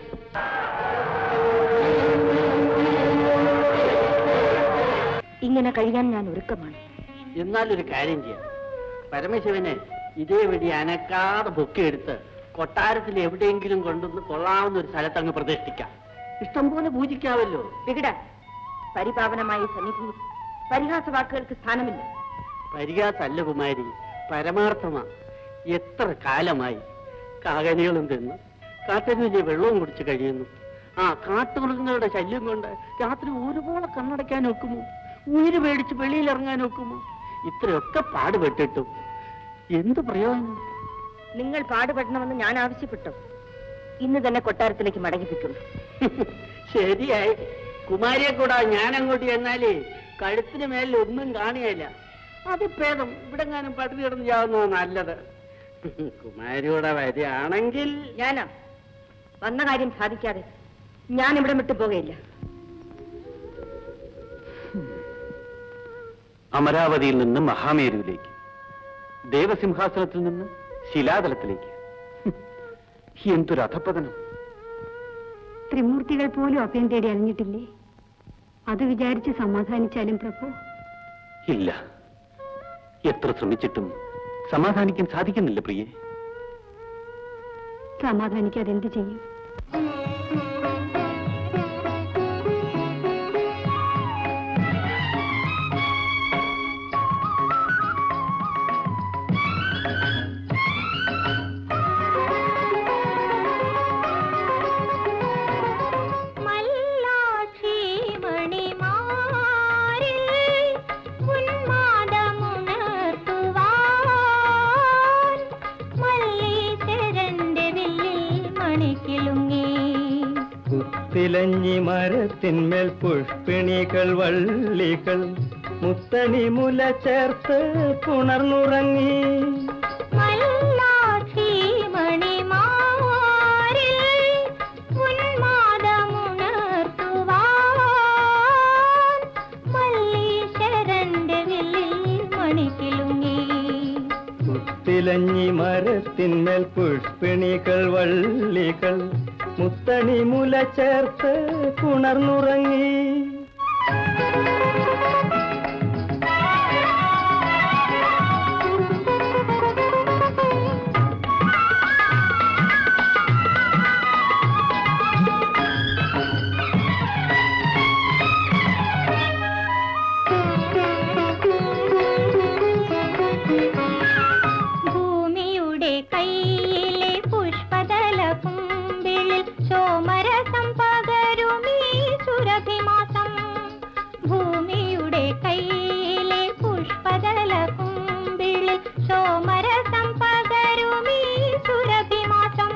ഇങ്ങനെ കഴിയാൻ ഞാൻ ഒരുക്കമാണ് എന്നാലൊരു കാര്യം ചെയ്യാം പരമശിവനെ ഇതേ വഴി അനക്കാതെ പൊക്കിയെടുത്ത് കൊട്ടാരത്തിൽ എവിടെയെങ്കിലും കൊണ്ടുവന്ന് കൊള്ളാവുന്ന ഒരു സ്ഥലത്ത് അങ്ങ് പ്രതിഷ്ഠിക്കാം ഇഷ്ടം പോലെ പൂജിക്കാവല്ലോ വികട പരിപാവനമായ സന്നിധി പരിഹാസ വാക്കുകൾക്ക് സ്ഥാനമില്ല പരിഹാസല്ല കുമാരി പരമാർത്ഥമാ എത്ര കാലമായി കാകനികളും തിന്ന് കാട്ടരുവിലെ വെള്ളവും കുടിച്ച് കഴിയുന്നു ആ കാട്ടുമൃഗങ്ങളുടെ ശല്യം കൊണ്ട് രാത്രി ഒരുപോലെ കണ്ണടയ്ക്കാൻ ഒക്കുമോ ഉയിര് പേടിച്ച് വെളിയിൽ ഇറങ്ങാൻ ഒക്കുമോ ഇത്രയൊക്കെ പാടുപെട്ടിട്ടും എന്ത് പ്രയോജനം നിങ്ങൾ പാടുപെടണമെന്ന് ഞാൻ ആവശ്യപ്പെട്ടു ഇന്ന് തന്നെ കൊട്ടാരത്തിലേക്ക് മടങ്ങിപ്പിക്കുന്നു ശരിയായി കുമാരിയെ കൂടാ ഞാൻ അങ്ങോട്ട് ചെന്നാലേ കഴുത്തിന് മേലിൽ ഒന്നും കാണുകയില്ല അത് ഭേദം ഇവിടെ ഞാനും പട്ടിണി കിടന്ന് ചാവുന്നതാ നല്ലത് കുമാരിയുടെ വരികയാണെങ്കിൽ ഞാനാ വന്ന കാര്യം സാധിക്കാതെ ഞാൻ ഇവിടെ വിട്ടു പോകുകയില്ല അമരാവതിയിൽ നിന്ന് മഹാമേരുവിലേക്ക് ദേവസിംഹാസനത്തിൽ നിന്ന് ശിലാതലത്തിലേക്ക് ഹും, എന്തൊരു അധപ്പതനം ത്രിമൂർത്തികൾ പോലും അഭയം തേടി അറിഞ്ഞിട്ടില്ലേ അത് വിചാരിച്ച് സമാധാനിച്ചാലും പ്രഭു ഇല്ല എത്ര ശ്രമിച്ചിട്ടും സമാധാനിക്കാൻ സാധിക്കുന്നില്ല പ്രിയെ സമാധാനിക്കാതെ എന്ത് ചെയ്യും മല്ലാക്ഷി മണിമാരിൽ ഉന്മാദമുണർത്തുവാൻ മല്ലീശ്വരന്റെ വില്ലിൽ മണിക്കിലുങ്ങി കുത്തിലഞ്ഞി മരത്തിന്മേൽ പുഷ്പിണികൾ വള്ളികൾ മുത്തണി മുല ചേർത്ത് പുണർന്നുറങ്ങി മല്ലാക്ഷി മണിമാരിൽ ഉന്മാദമുണർത്തുവാൻ മല്ലീശ്വരന്റെ വില്ലിൽ മണിക്കിലുങ്ങി കുത്തിലഞ്ഞി മരത്തിന്മേൽ പുഷ്പിണികൾ വള്ളികൾ മുത്തണി മുല ചേർത്ത് പുണർന്നുറങ്ങി ഭൂമിയുടെ കയ്യിലെ പുഷ്പതല കുമ്പിളിൽ സോമരസം പകരുമീ സുരഭിമാസം ഭൂമിയുടെ കയ്യിലെ പുഷ്പതല കുമ്പിളിൽ സോമരസം പകരുമീ സുരഭിമാസം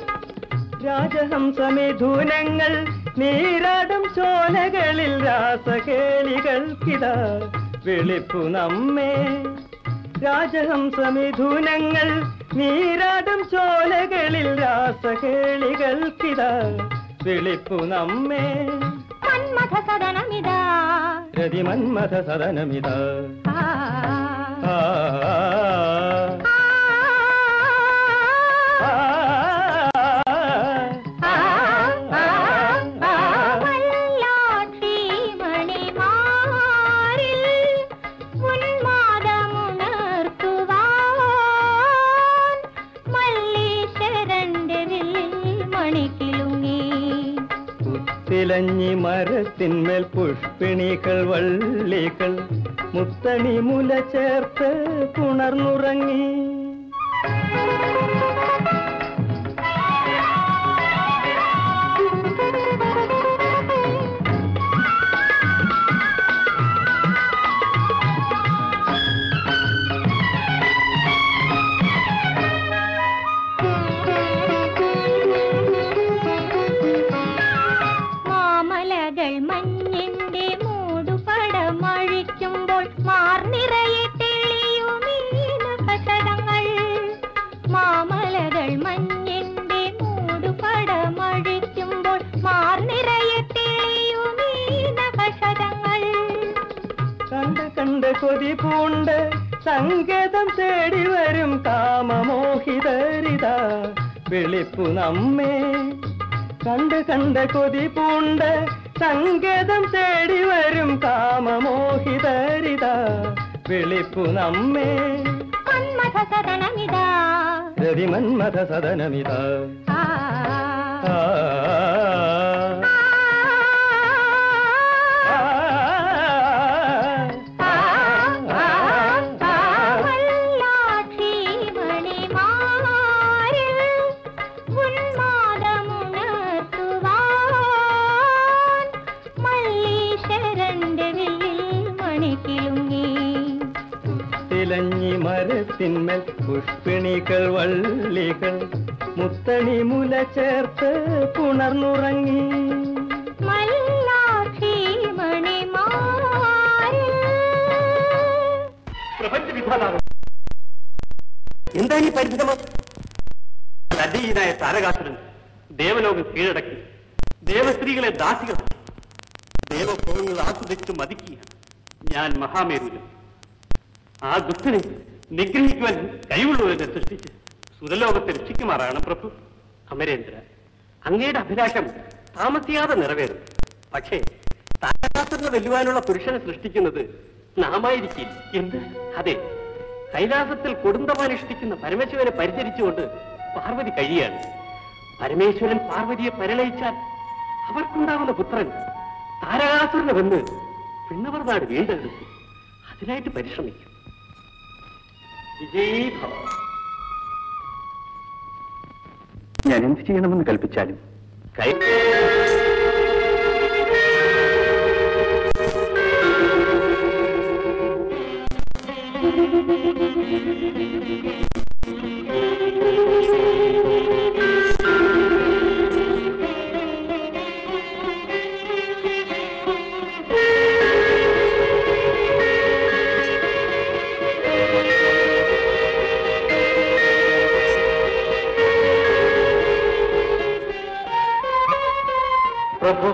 രാജഹംസമിഥുനങ്ങൾ നീരാടും ചോലകളിൽ രാസകേളികൾക്കിതാ വിളിപ്പു നമ്മെ രാജഹംസമിഥുനങ്ങൾ നീരാടും ചോലകളിൽ രാസകേളികൾക്കിതാ വിളിപ്പു നമ്മെ മന്മഥ സദനമിതാ രതിമന്മഥ സദനമിതാ ആ, ആ, ആ, ആ, ആ, ആ, മല്ലാക്ഷി മണിമാരിൽ ഉന്മാദമുണർത്തുവാൻ മല്ലീശ്വരന്റെ വില്ലിൽ മണിക്കിലുങ്ങി കുത്തിലഞ്ഞി മരത്തിന്മേൽ പുഷ്പിണികൾ വള്ളികൾ മുത്തണി മുല ചേർത്ത് പുണർന്നുറങ്ങി മാമലകൾ മഞ്ഞിന്റെ മൂടുപടമഴിക്കുമ്പോൾ മാർനിറയെ തെളിയുമീ നക്ഷതങ്ങൾ മാമലകൾ മഞ്ഞിന്റെ മൂടുപടമഴിക്കുമ്പോൾ മാർനിറയെ തെളിയുമീ നഖശരങ്ങൾ കണ്ട് കണ്ട് കൊതി പൂണ്ട് സങ്കേതം തേടി വരും കാമമോഹിതരിത വിളിപ്പു നമ്മെ കണ്ട് കണ്ട് കൊതി പൂണ്ട് സങ്കേതം തേടി വരും കാമമോഹിതരിത വിളിപ്പു നമ്മെ മന്മഥ സദനമിതാ രതിമന്മഥ സദനമിത ആ ആ, ആ, ആ, ആ, ആ. വല്ലാക്ഷീമണിമാരിൽ ഉന്മാദമുണർത്തുവാൻ മല്ലീശ്വരന്റെ വില്ലിൽ മണിക്കിലുങ്ങി തിലഞ്ഞി മരത്തിന്മേൽ പുഷ്പിണികൾ വള്ളികൾ മുത്തണി മുല ചേർത്ത് പുണർന്നുറങ്ങി മല്ലാക്ഷീമണിമാരിൽ പ്രപഞ്ച വിധാതാവ് എന്താ ഈ പരിശ്രമം ലജ്ജീനായ താരകാസുരൻ ദേവലോകം കീഴടക്കി ദേവസ്ത്രീകളെ ദാസികളാക്കി ദേവഭോഗങ്ങൾ ആസ്വദിച്ച് മതിക്കുക ഞാൻ മഹാമേരുവിലും ആ ദുഷ്ടനെ നിഗ്രഹിക്കുവാൻ കഴിവുള്ളവരെ സൃഷ്ടിച്ച് സുരലോകത്തെ രക്ഷിക്കുമാറാണ് പ്രഭു അമരേന്ദ്ര അങ്ങയുടെ അഭിലാഷം താമസിയാതെ നിറവേറും പക്ഷേ താരകാസുരനെ വെല്ലുവാനുള്ള പുരുഷനെ സൃഷ്ടിക്കുന്നത് നാമായിരിക്കില്ല എന്ത് അതെ കൈലാസത്തിൽ കൊടുന്തമാനുഷ്ഠിക്കുന്ന പരമശിവനെ പരിചരിച്ചുകൊണ്ട് പാർവതി കഴിയാണ് പരമേശ്വരൻ പാർവതിയെ പരിണയിച്ചാൽ അവർക്കുണ്ടാവുന്ന പുത്രൻ താരകാസുരനെ വന്ന് പിണ്ണവർ നാട് വീണ്ടെടുക്കും അതിനായിട്ട് പരിശ്രമിക്കും വിജയീ ഭവ ഞാൻ എന്ത് ചെയ്യണമെന്ന് കൽപ്പിച്ചാലും കൈ പ്രഭു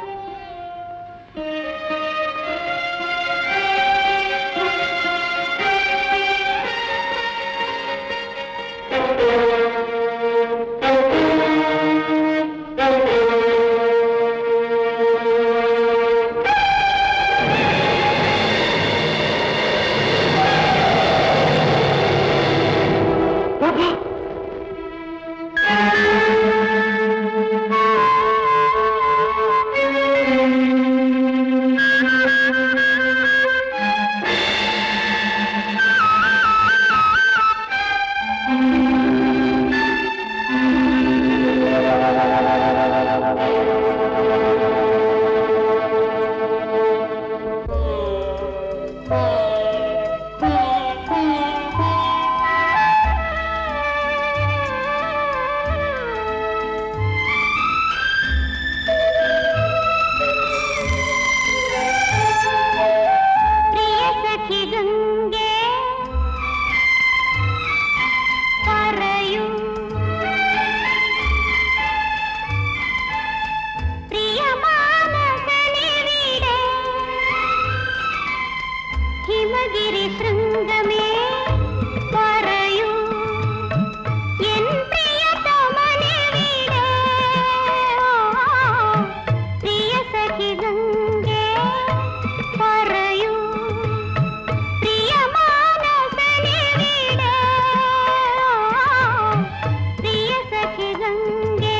പ്രിയ സഖി ഗംഗേ പറയൂ പ്രിയ മാനസനിവിടെ ഹിമഗിരി ശൃംഗമേ പറയൂ എൻ പ്രിയതമനെവിടെ പ്രിയ സഖി ഗംഗേ പറയൂ പ്രിയ മാനസനിവിടെ പ്രിയ സഖി ഗംഗേ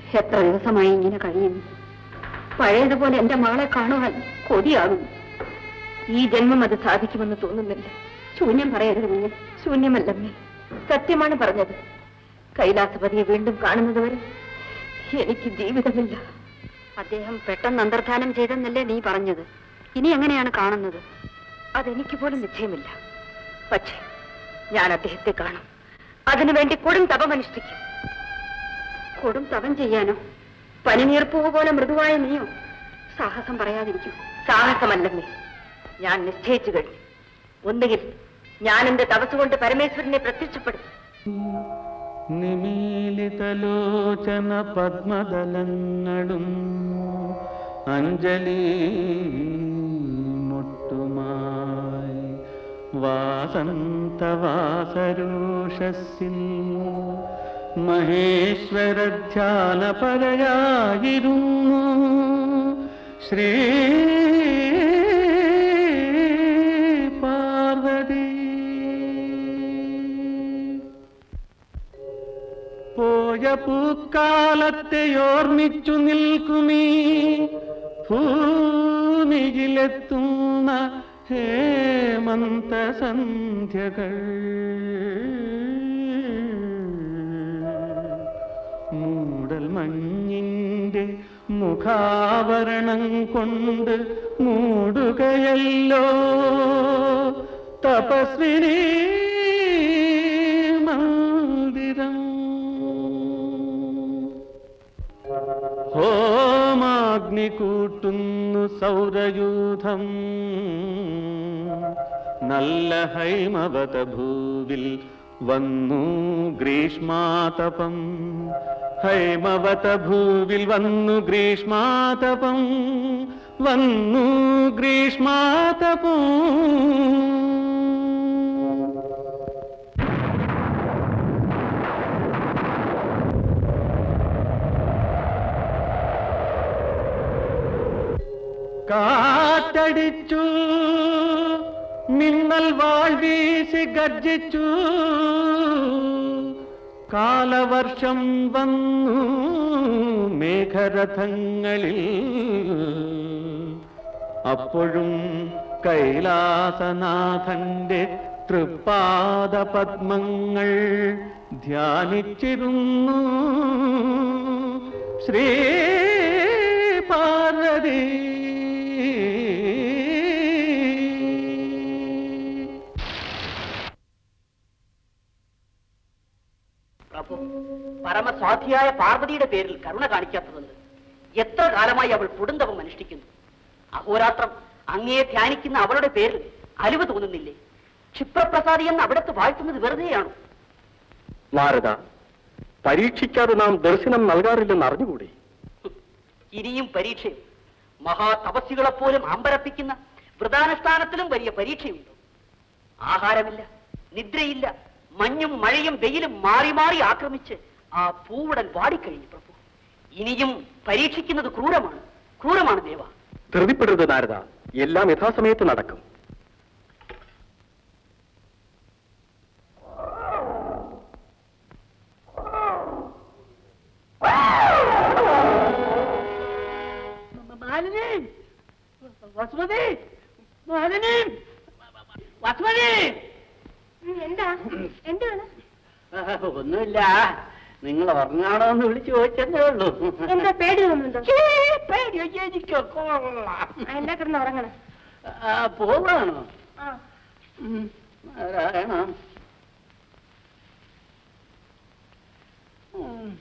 എത്ര ദിവസമായി ഇങ്ങനെ കഴിയുന്നു പഴയതുപോലെ എന്റെ മകളെ കാണുവാൻ കൊതിയാകുന്നു ഈ ജന്മം അത് സാധിക്കുമെന്ന് തോന്നുന്നില്ല ശൂന്യം പറയരുത് കുഞ്ഞ് ശൂന്യമല്ലമ്മേ സത്യമാണ് പറഞ്ഞത് കൈലാസപതിയെ വീണ്ടും കാണുന്നതുവരെ എനിക്ക് ജീവിതമില്ല അദ്ദേഹം പെട്ടെന്ന് അന്തർധാനം ചെയ്തെന്നല്ലേ നീ പറഞ്ഞത് ഇനി എങ്ങനെയാണ് കാണുന്നത് അതെനിക്ക് പോലും നിശ്ചയമില്ല പക്ഷേ ഞാൻ അദ്ദേഹത്തെ കാണും അതിനുവേണ്ടി കൊടും തപമനുഷ്ഠിക്കും കൊടും തപം ചെയ്യാനോ പനിനീർപ്പൂവ് പോലെ മൃദുവായ നീയോ സാഹസം പറയാതിരിക്കൂ സാഹസമല്ലമ്മേ ഞാൻ നിശ്ചയിച്ചു കഴിഞ്ഞു ഒന്നുകിൽ ഞാൻ എന്റെ തപസ് കൊണ്ട് പരമേശ്വരനെ പ്രത്യക്ഷപ്പെടും നിമീലിതലോചന പത്മദലങ്ങളും അഞ്ജലി മുട്ടുമായി വാസന്തവാസരൂഷസ്സിൽ മഹേശ്വരധ്യാനപരയായിരുന്നു ശ്രീ പാർവതി പോയ പൂക്കാലത്തെ ഓർമ്മിച്ചു നിൽക്കുമീ ഭൂമിയിലെത്തുന്ന ഹേമന്ത സന്ധ്യകൾ മൂടൽ മഞ്ഞിന്റെ മുഖാവരണം കൊണ്ട് മൂടുകയല്ലോ തപസ്വിനി മന്ദിരം ഹോമാഗ്നി കൂട്ടുന്നു സൗരയൂഥം നല്ല ഹൈമവത ഭൂവിൽ വന്നു ഗ്രീഷ്മാതപം ഹൈമവത ഭൂവിൽ വന്നു ഗ്രീഷ്മാതപം വന്നു ഗ്രീഷ്മാതപം കാറ്റടിച്ചു മിന്നൽ വാഴ്വീശി ഗർജിച്ചു കാലവർഷം വന്നു മേഘരഥങ്ങളിൽ അപ്പോഴും കൈലാസനാഥന്റെ തൃപ്പാദ പത്മങ്ങൾ ധ്യാനിച്ചിരുന്നു ശ്രീ പാർവതി പ്രഭു പരമസ്വാധിയായ പാർവതിയുടെ പേരിൽ കരുണ കാണിക്കാത്തതുണ്ട് എത്ര കാലമായി അവൾ കുടുംബം അനുഷ്ഠിക്കുന്നു അഹോരാത്രം അങ്ങയെ ധ്യാനിക്കുന്ന അവളുടെ പേരിൽ അലിവ് തോന്നുന്നില്ലേ ക്ഷിപ്രപ്രസാദി എന്ന് അവിടത്ത് വാഴ്ത്തുന്നത് വെറുതെയാണോ നാരദ പരീക്ഷിക്കാതെ നാം ദർശനം നൽകാറില്ലെന്ന് അറിഞ്ഞുകൂടി ഇനിയും പരീക്ഷയും മഹാതപസ്സുകളെപ്പോലും അമ്പരപ്പിക്കുന്ന വ്രതാനുഷ്ഠാനത്തിലും വലിയ പരീക്ഷയുണ്ട് ആഹാരമില്ല നിദ്രയില്ല മഞ്ഞും മഴയും വെയിലും മാറി മാറി ആക്രമിച്ച് ആ പൂവുടൻ വാടിക്കഴിഞ്ഞു പ്രഭു ഇനിയും പരീക്ഷിക്കുന്നത് ക്രൂരമാണ് ക്രൂരമാണ് ദേവ ധൃതിപ്പെടരുത് നാരദ എല്ലാം യഥാസമയത്ത് നടക്കും മാലിനി വസുമതി മാലിനി വസുമതി എന്താ എന്താണ് ഒന്നുമില്ല നിങ്ങൾ ഉറങ്ങാണോ എന്ന് വിളിച്ചു ചോദിച്ചതേ ഉള്ളൂ എന്താ പേടി തോന്നുന്നുണ്ടോ ഛേ, പേടിയോ എനിക്കോ കൊള്ളാം ആ, എന്താ കിടന്ന് ഉറങ്ങണം ആ, പോവാണോ ആ ഉം, നാരായണ ഉം.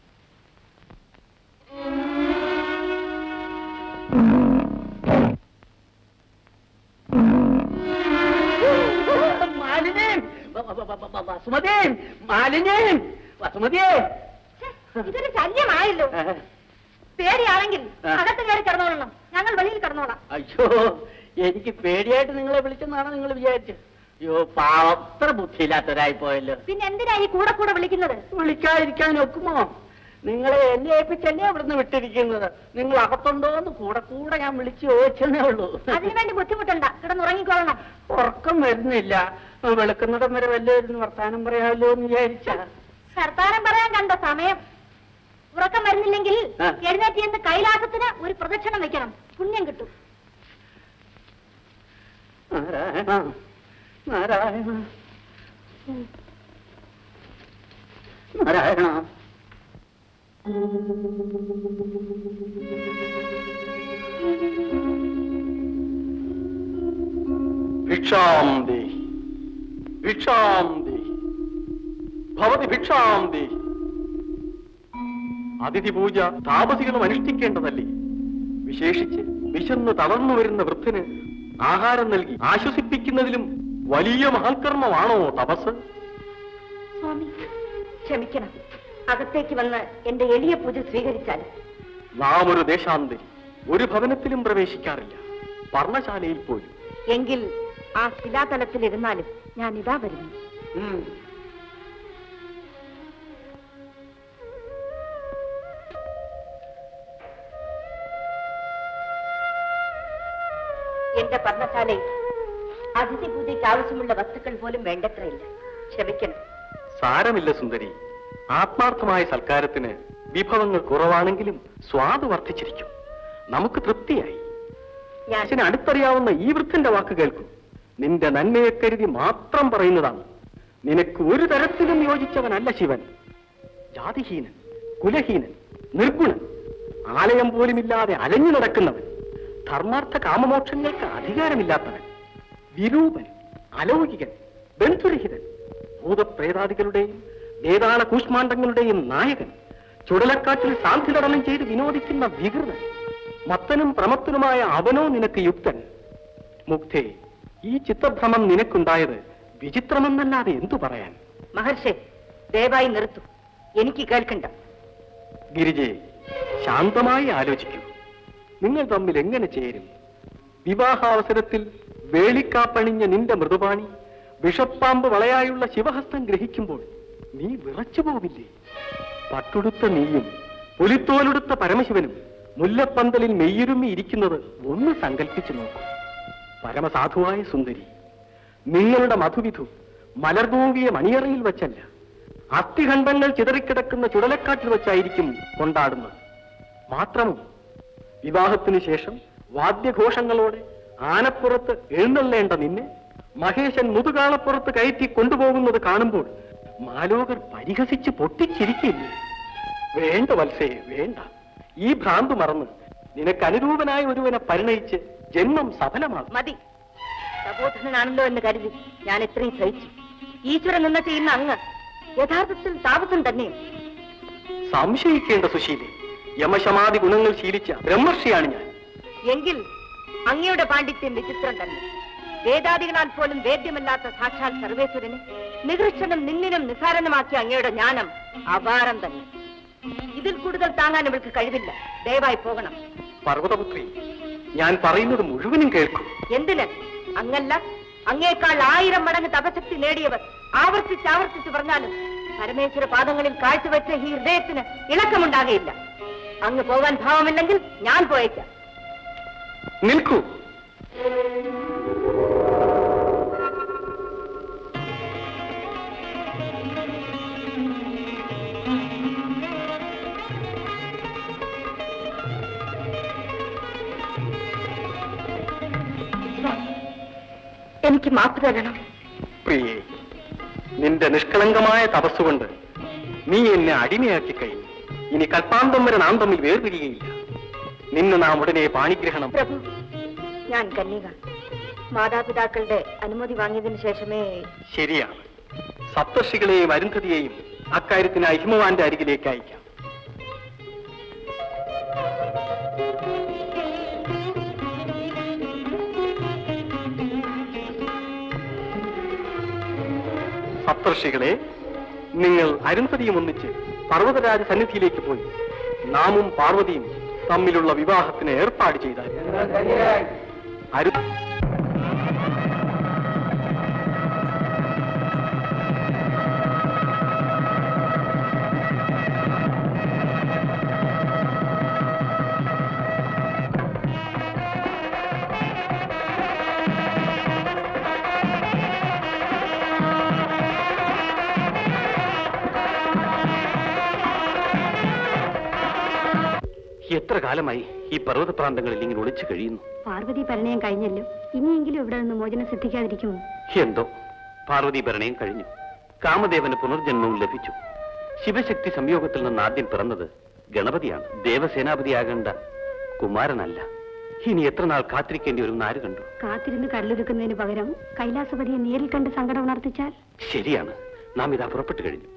മാലിനി വ- വ- വ- വ- വ- വസുമതി മാലിനി വസുമതിയെ ഇതൊരു ശല്യമായല്ലോ പേടിയാണെങ്കിൽ ആ. അകത്ത് കയറി കിടന്നോളണം ഞങ്ങൾ വെളിയിൽ കിടന്നോളാം അയ്യോ എനിക്ക് പേടിയായിട്ട് നിങ്ങളെ വിളിച്ചെന്നാണ് നിങ്ങൾ വിചാരിച്ചത് അയ്യോ പാവം അത്ര ബുദ്ധിയില്ലാത്തവരായി പോയല്ലോ പിന്നെ എന്തിനാ ഈ കൂടെ കൂടെ വിളിക്കുന്നത് വിളിക്കാതിരിക്കാൻ ഒക്കുമോ നിങ്ങളെ എന്നെ ഏൽപ്പിച്ചല്ലേ അവിടുന്ന് വിട്ടിരിക്കുന്നത് നിങ്ങൾ അകത്തുണ്ടോ എന്ന് കൂടെ കൂടെ ഞാൻ വിളിച്ചു ചോദിച്ചതേ ഉള്ളൂ അതിനുവേണ്ടി ബുദ്ധിമുട്ടണ്ട കിടന്നുറങ്ങിക്കോളണം ഉറക്കം വരുന്നില്ല വെളുക്കുന്നിടം വരെ വല്ലവരും വർത്താനം പറയാമല്ലോ എന്ന് വിചാരിച്ച സർത്താനം പറയാൻ കണ്ട സമയം ഉറക്കം വരുന്നില്ലെങ്കിൽ ആ. എഴുന്നേറ്റ് എന്ന് കൈലാസത്തിന് ഒരു പ്രദക്ഷിണം വെക്കണം പുണ്യം കിട്ടും നാരായണ നാരായണ നാരായണ ഭിക്ഷാം ദേഹി ഭിക്ഷാം ദേഹി ഭവതി ഭിക്ഷാം ദേഹി അതിഥി പൂജ താപസികളും അനുഷ്ഠിക്കേണ്ടതല്ലേ വിശേഷിച്ച് വിശന്ന് തളർന്നു വരുന്ന വൃദ്ധന് ആഹാരം നൽകി ആശ്വസിപ്പിക്കുന്നതിലും വലിയ മഹൽക്കർമ്മമാണോ തപസ് സ്വാമി ക്ഷമിക്കണം അകത്തേക്ക് വന്ന് എന്റെ എളിയ പൂജ സ്വീകരിച്ചാൽ നാം ഒരു ദേശാന്തരി ഒരു ഭവനത്തിലും പ്രവേശിക്കാറില്ല പർണശാലയിൽ പോലും എങ്കിൽ ആ ശിലാതലത്തിലിരുന്നാലും ഞാൻ ഇതാ വരുന്നു ഉം. എന്റെ പർണശാലയിൽ അതിഥി പൂജയ്ക്ക് ആവശ്യമുള്ള വസ്തുക്കൾ പോലും വേണ്ടത്രയില്ല ക്ഷമിക്കണം സാരമില്ല സുന്ദരി ആത്മാർത്ഥമായ സൽക്കാരത്തിന് വിഭവങ്ങൾ കുറവാണെങ്കിലും സ്വാദ് വർദ്ധിച്ചിരിക്കും നമുക്ക് തൃപ്തിയായി ഞാൻ അച്ഛന് അടുത്തറിയാവുന്ന ഈ വൃദ്ധന്റെ വാക്ക് കേൾക്കൂ നിന്റെ നന്മയെ കരുതി മാത്രം പറയുന്നതാണ് നിനക്ക് ഒരു തരത്തിലും യോജിച്ചവനല്ല ശിവൻ ജാതിഹീനൻ കുലഹീനൻ നിർഗുണൻ ആലയം പോലുമില്ലാതെ അലഞ്ഞു നടക്കുന്നവൻ ധർമാർത്ഥ കാമമോക്ഷങ്ങൾക്ക് അധികാരമില്ലാത്തവൻ വിരൂപൻ അലൗകികൻ ബന്ധുരഹിതൻ ഭൂതപ്രേതാദികളുടെയും വേതാള കൂഷ്മാണ്ഡങ്ങളുടെയും നായകൻ ചുടലക്കാറ്റിൽ സാന്തി നടനം ചെയ്ത് വിനോദിക്കുന്ന വികൃതൻ മത്തനും പ്രമത്തനുമായ അവനോ നിനക്ക് യുക്തൻ മുഗ്ധേ ഈ ചിത്തഭ്രമം നിനക്കുണ്ടായത് വിചിത്രമെന്നല്ലാതെ എന്തു പറയാൻ മഹർഷി ദയവായി നിർത്തൂ എനിക്ക് കേൾക്കണ്ട ഗിരിജയെ ശാന്തമായി ആലോചിക്കൂ നിങ്ങൾ തമ്മിൽ എങ്ങനെ ചേരും വിവാഹാവസരത്തിൽ വേളിക്കാപ്പണിഞ്ഞ നിന്റെ മൃദുപാണി വിഷപ്പാമ്പ് വളയായുള്ള ശിവഹസ്തം ഗ്രഹിക്കുമ്പോൾ നീ വിറച്ചു പോവില്ലേ പട്ടുടുത്ത നീയും പുലിത്തോലുടുത്ത പരമശിവനും മുല്ലപ്പന്തലിൽ മെയ്യുരുമ്മി ഇരിക്കുന്നത് ഒന്ന് സങ്കല്പിച്ചു നോക്കൂ പരമസാധുവായ സുന്ദരി നിങ്ങളുടെ മധുവിധു മലർതൂവിയ മണിയറയിൽ വച്ചല്ല അസ്ഥിഖണ്ഡങ്ങൾ ചിതറിക്കിടക്കുന്ന ചുടലക്കാട്ടിൽ വെച്ചായിരിക്കും കൊണ്ടാടുന്നത് മാത്രമോ വിവാഹത്തിന് ശേഷം വാദ്യഘോഷങ്ങളോടെ ആനപ്പുറത്ത് എഴുന്നള്ളേണ്ട നിന്നെ മഹേശൻ മുതുകാളപ്പുറത്ത് കയറ്റി കൊണ്ടുപോകുന്നത് കാണുമ്പോൾ മാലോകർ പരിഹസിച്ച് പൊട്ടിച്ചിരിക്കില്ലേ വേണ്ട വത്സേ വേണ്ട ഈ ഭ്രാന്ത് മറന്ന് നിനക്ക് അനുരൂപനായ ഒരുവനെ പരിണയിച്ച് ജന്മം സഫലമാകും മതി സബോധനാണല്ലോ എന്ന് കരുതി ഞാൻ ഇത്രയും സഹിച്ചു ഈശ്വരൻ നിന്ന് ചെയ്യുന്ന അങ്ങ് യഥാർത്ഥത്തിൽ താപസം തന്നെയും സംശയിക്കേണ്ട സുശീലെ യമശമാതി ഗുണങ്ങൾ ശീലിച്ച ബ്രഹ്മർഷിയാണ് ഞാൻ എങ്കിൽ അങ്ങയുടെ പാണ്ഡിത്യം വിചിത്രം തന്നെ വേദാദികളാൽ പോലും വേദ്യമല്ലാത്ത സാക്ഷാൽ സർവേശ്വരനെ നികൃഷ്ടനും നിന്നിനും നിസാരനുമാക്കിയ അങ്ങയുടെ ജ്ഞാനം അപാരം തന്നെ ഇതിൽ കൂടുതൽ താങ്ങാൻ ഇവൾക്ക് കഴിവില്ല ദയവായി പോകണം പർവ്വതപുത്രി ഞാൻ പറയുന്നത് മുഴുവനും കേൾക്കും എന്തിന് അങ്ങല്ല അങ്ങേക്കാൾ ആയിരം മടങ്ങ് തപശക്തി നേടിയവർ ആവർത്തിച്ച് ആവർത്തിച്ച് പറഞ്ഞാലും പരമേശ്വര പാദങ്ങളിൽ കാഴ്ചവെച്ച ഈ ഹൃദയത്തിന് ഇളക്കമുണ്ടാകയില്ല അങ്ങ് പോകാൻ ഭാവമില്ലെങ്കിൽ ഞാൻ പോയേക്കാം നിൽക്കൂ എനിക്ക് മാപ്പ് തരണം പ്രിയേ നിന്റെ നിഷ്കളങ്കമായ തപസ്സുകൊണ്ട് നീ എന്നെ അടിമയാക്കി കഴിഞ്ഞു ഇനി കൽപ്പാന്തം വരെ നാം തമ്മിൽ വേർപിരികയില്ല നിന്നെ നാം ഉടനെ പാണിഗ്രഹണം പ്രഭു ഞാൻ കന്യക മാതാപിതാക്കളുടെ അനുമതി വാങ്ങിയതിനു ശേഷമേ ശരിയാണ് സപ്തർഷികളെയും അരുന്ധതിയെയും അക്കാര്യത്തിനായി ഹിമവാന്റെ അരികിലേക്ക് അയക്കാം സപ്തർഷികളെ നിങ്ങൾ അരുന്ധതിയും ഒന്നിച്ച് പർവ്വതരാജ സന്നിധിയിലേക്ക് പോയി നാമും പാർവതിയും തമ്മിലുള്ള വിവാഹത്തിന് ഏർപ്പാട് ചെയ്താൽ അരു എത്ര കാലമായി ഈ പർവ്വത പ്രാന്തങ്ങളിൽ ഇങ്ങനെ ഒളിച്ചു കഴിയുന്നു പാർവതി പരിണയം കഴിഞ്ഞല്ലോ ഇനിയെങ്കിലും ഇവിടെ നിന്ന് മോചനം സിദ്ധിക്കാതിരിക്കുമോ എന്തോ പാർവതി ഭരണയും കഴിഞ്ഞു കാമദേവന് പുനർജന്മവും ലഭിച്ചു ശിവശക്തി സംയോഗത്തിൽ നിന്ന് ആദ്യം പിറന്നത് ഗണപതിയാണ് ദേവസേനാപതിയാകേണ്ട കുമാരനല്ല ഇനി എത്ര നാൾ കാത്തിരിക്കേണ്ടി വരും ആര് കണ്ടു കാത്തിരുന്ന് കല്ലുരുക്കുന്നതിന് പകരം കൈലാസപതിയെ നേരിൽ കണ്ട് സങ്കടം ഉണർത്തിച്ചാൽ ശരിയാണ് നാം ഇതാ പുറപ്പെട്ടു കഴിഞ്ഞു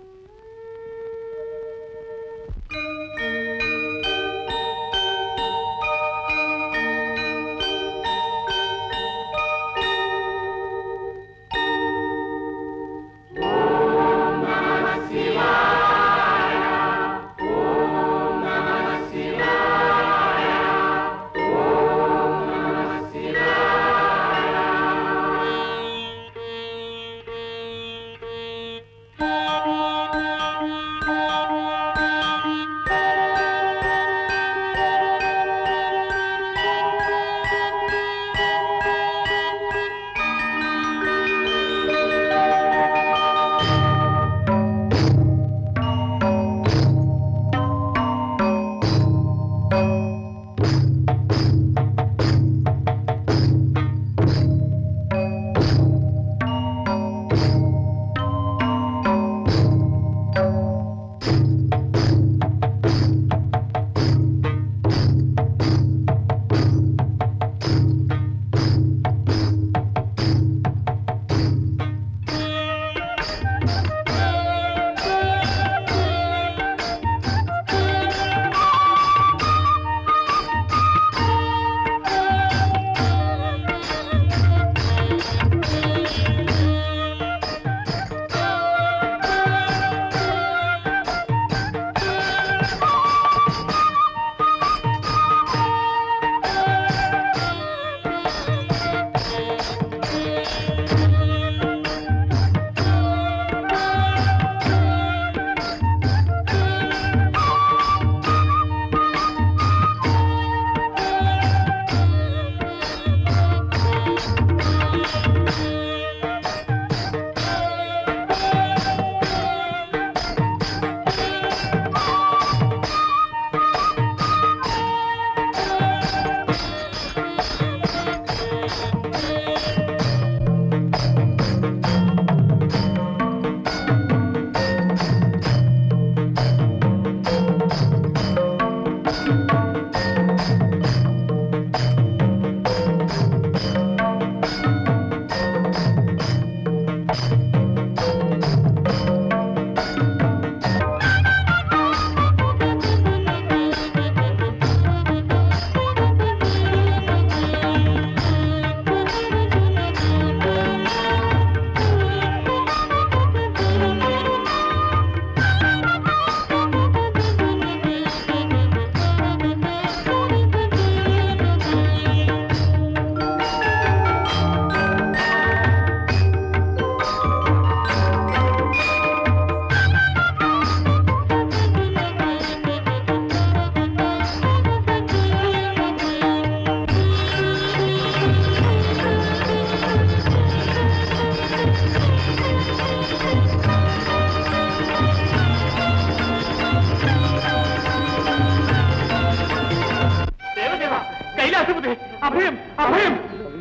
ദേവദേവ കൈലാസപതി അഭയം അഭയം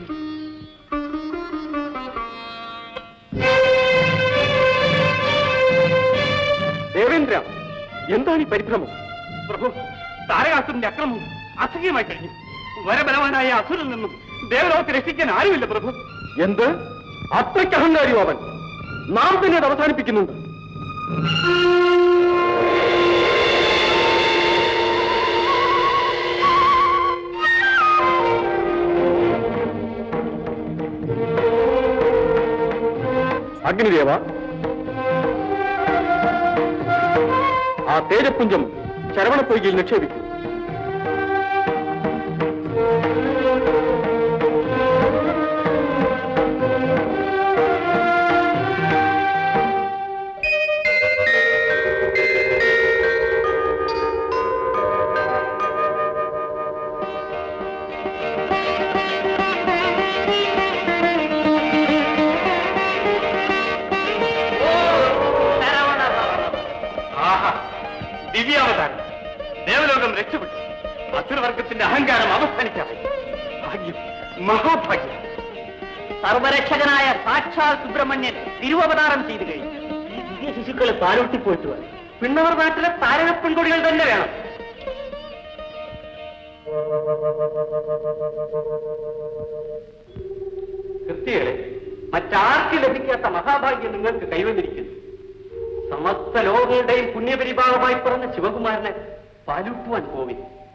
ദേവേന്ദ്ര എന്താണ് ഈ പരിഭ്രമം പ്രഭു താരകാസുരന്റെ അക്രമം അസഹ്യമായി കഴിഞ്ഞു വരബലവാനായ അസുരിൽ നിന്നും ദേവലോകത്തെ രക്ഷിക്കാൻ ആരുമില്ല പ്രഭു എന്ത് അത്രയ്ക്ക് അഹങ്കാരിയോ അവൻ നാം തന്നെ അത് അവസാനിപ്പിക്കുന്നുണ്ട് അഗ്നിദേവ ആ തേജപ്പുഞ്ചം ശരവണപ്പൊയ്കയിൽ നിക്ഷേപിക്കും ആഹാ ദിവ്യാവതാരം ദേവലോകം രക്ഷപ്പെട്ടു അസുരവർഗത്തിന്റെ അഹങ്കാരം അവസാനിക്കാതെ ഭാഗ്യം മഹാഭാഗ്യം സർവരക്ഷകനായ സാക്ഷാൽ സുബ്രഹ്മണ്യൻ തിരുവവതാരം ചെയ്തു കഴിഞ്ഞു ഈ ദിവ്യ ശിശുക്കളെ താലോട്ടിപ്പോയിട്ട് വേണം പിന്നവർ നാട്ടിലെ താരക പെൺകൊടികൾ തന്നെ വേണം കൃത്യകളെ മറ്റാർക്ക് ലഭിക്കാത്ത മഹാഭാഗ്യം നിങ്ങൾക്ക് കൈവന്നിരിക്കുന്നു സമസ്ത ലോകങ്ങളുടെയും പുണ്യപരിഭാഗമായി പിറന്ന ശിവകുമാരനെ പാലൂട്ടുവാൻ പോവിൻ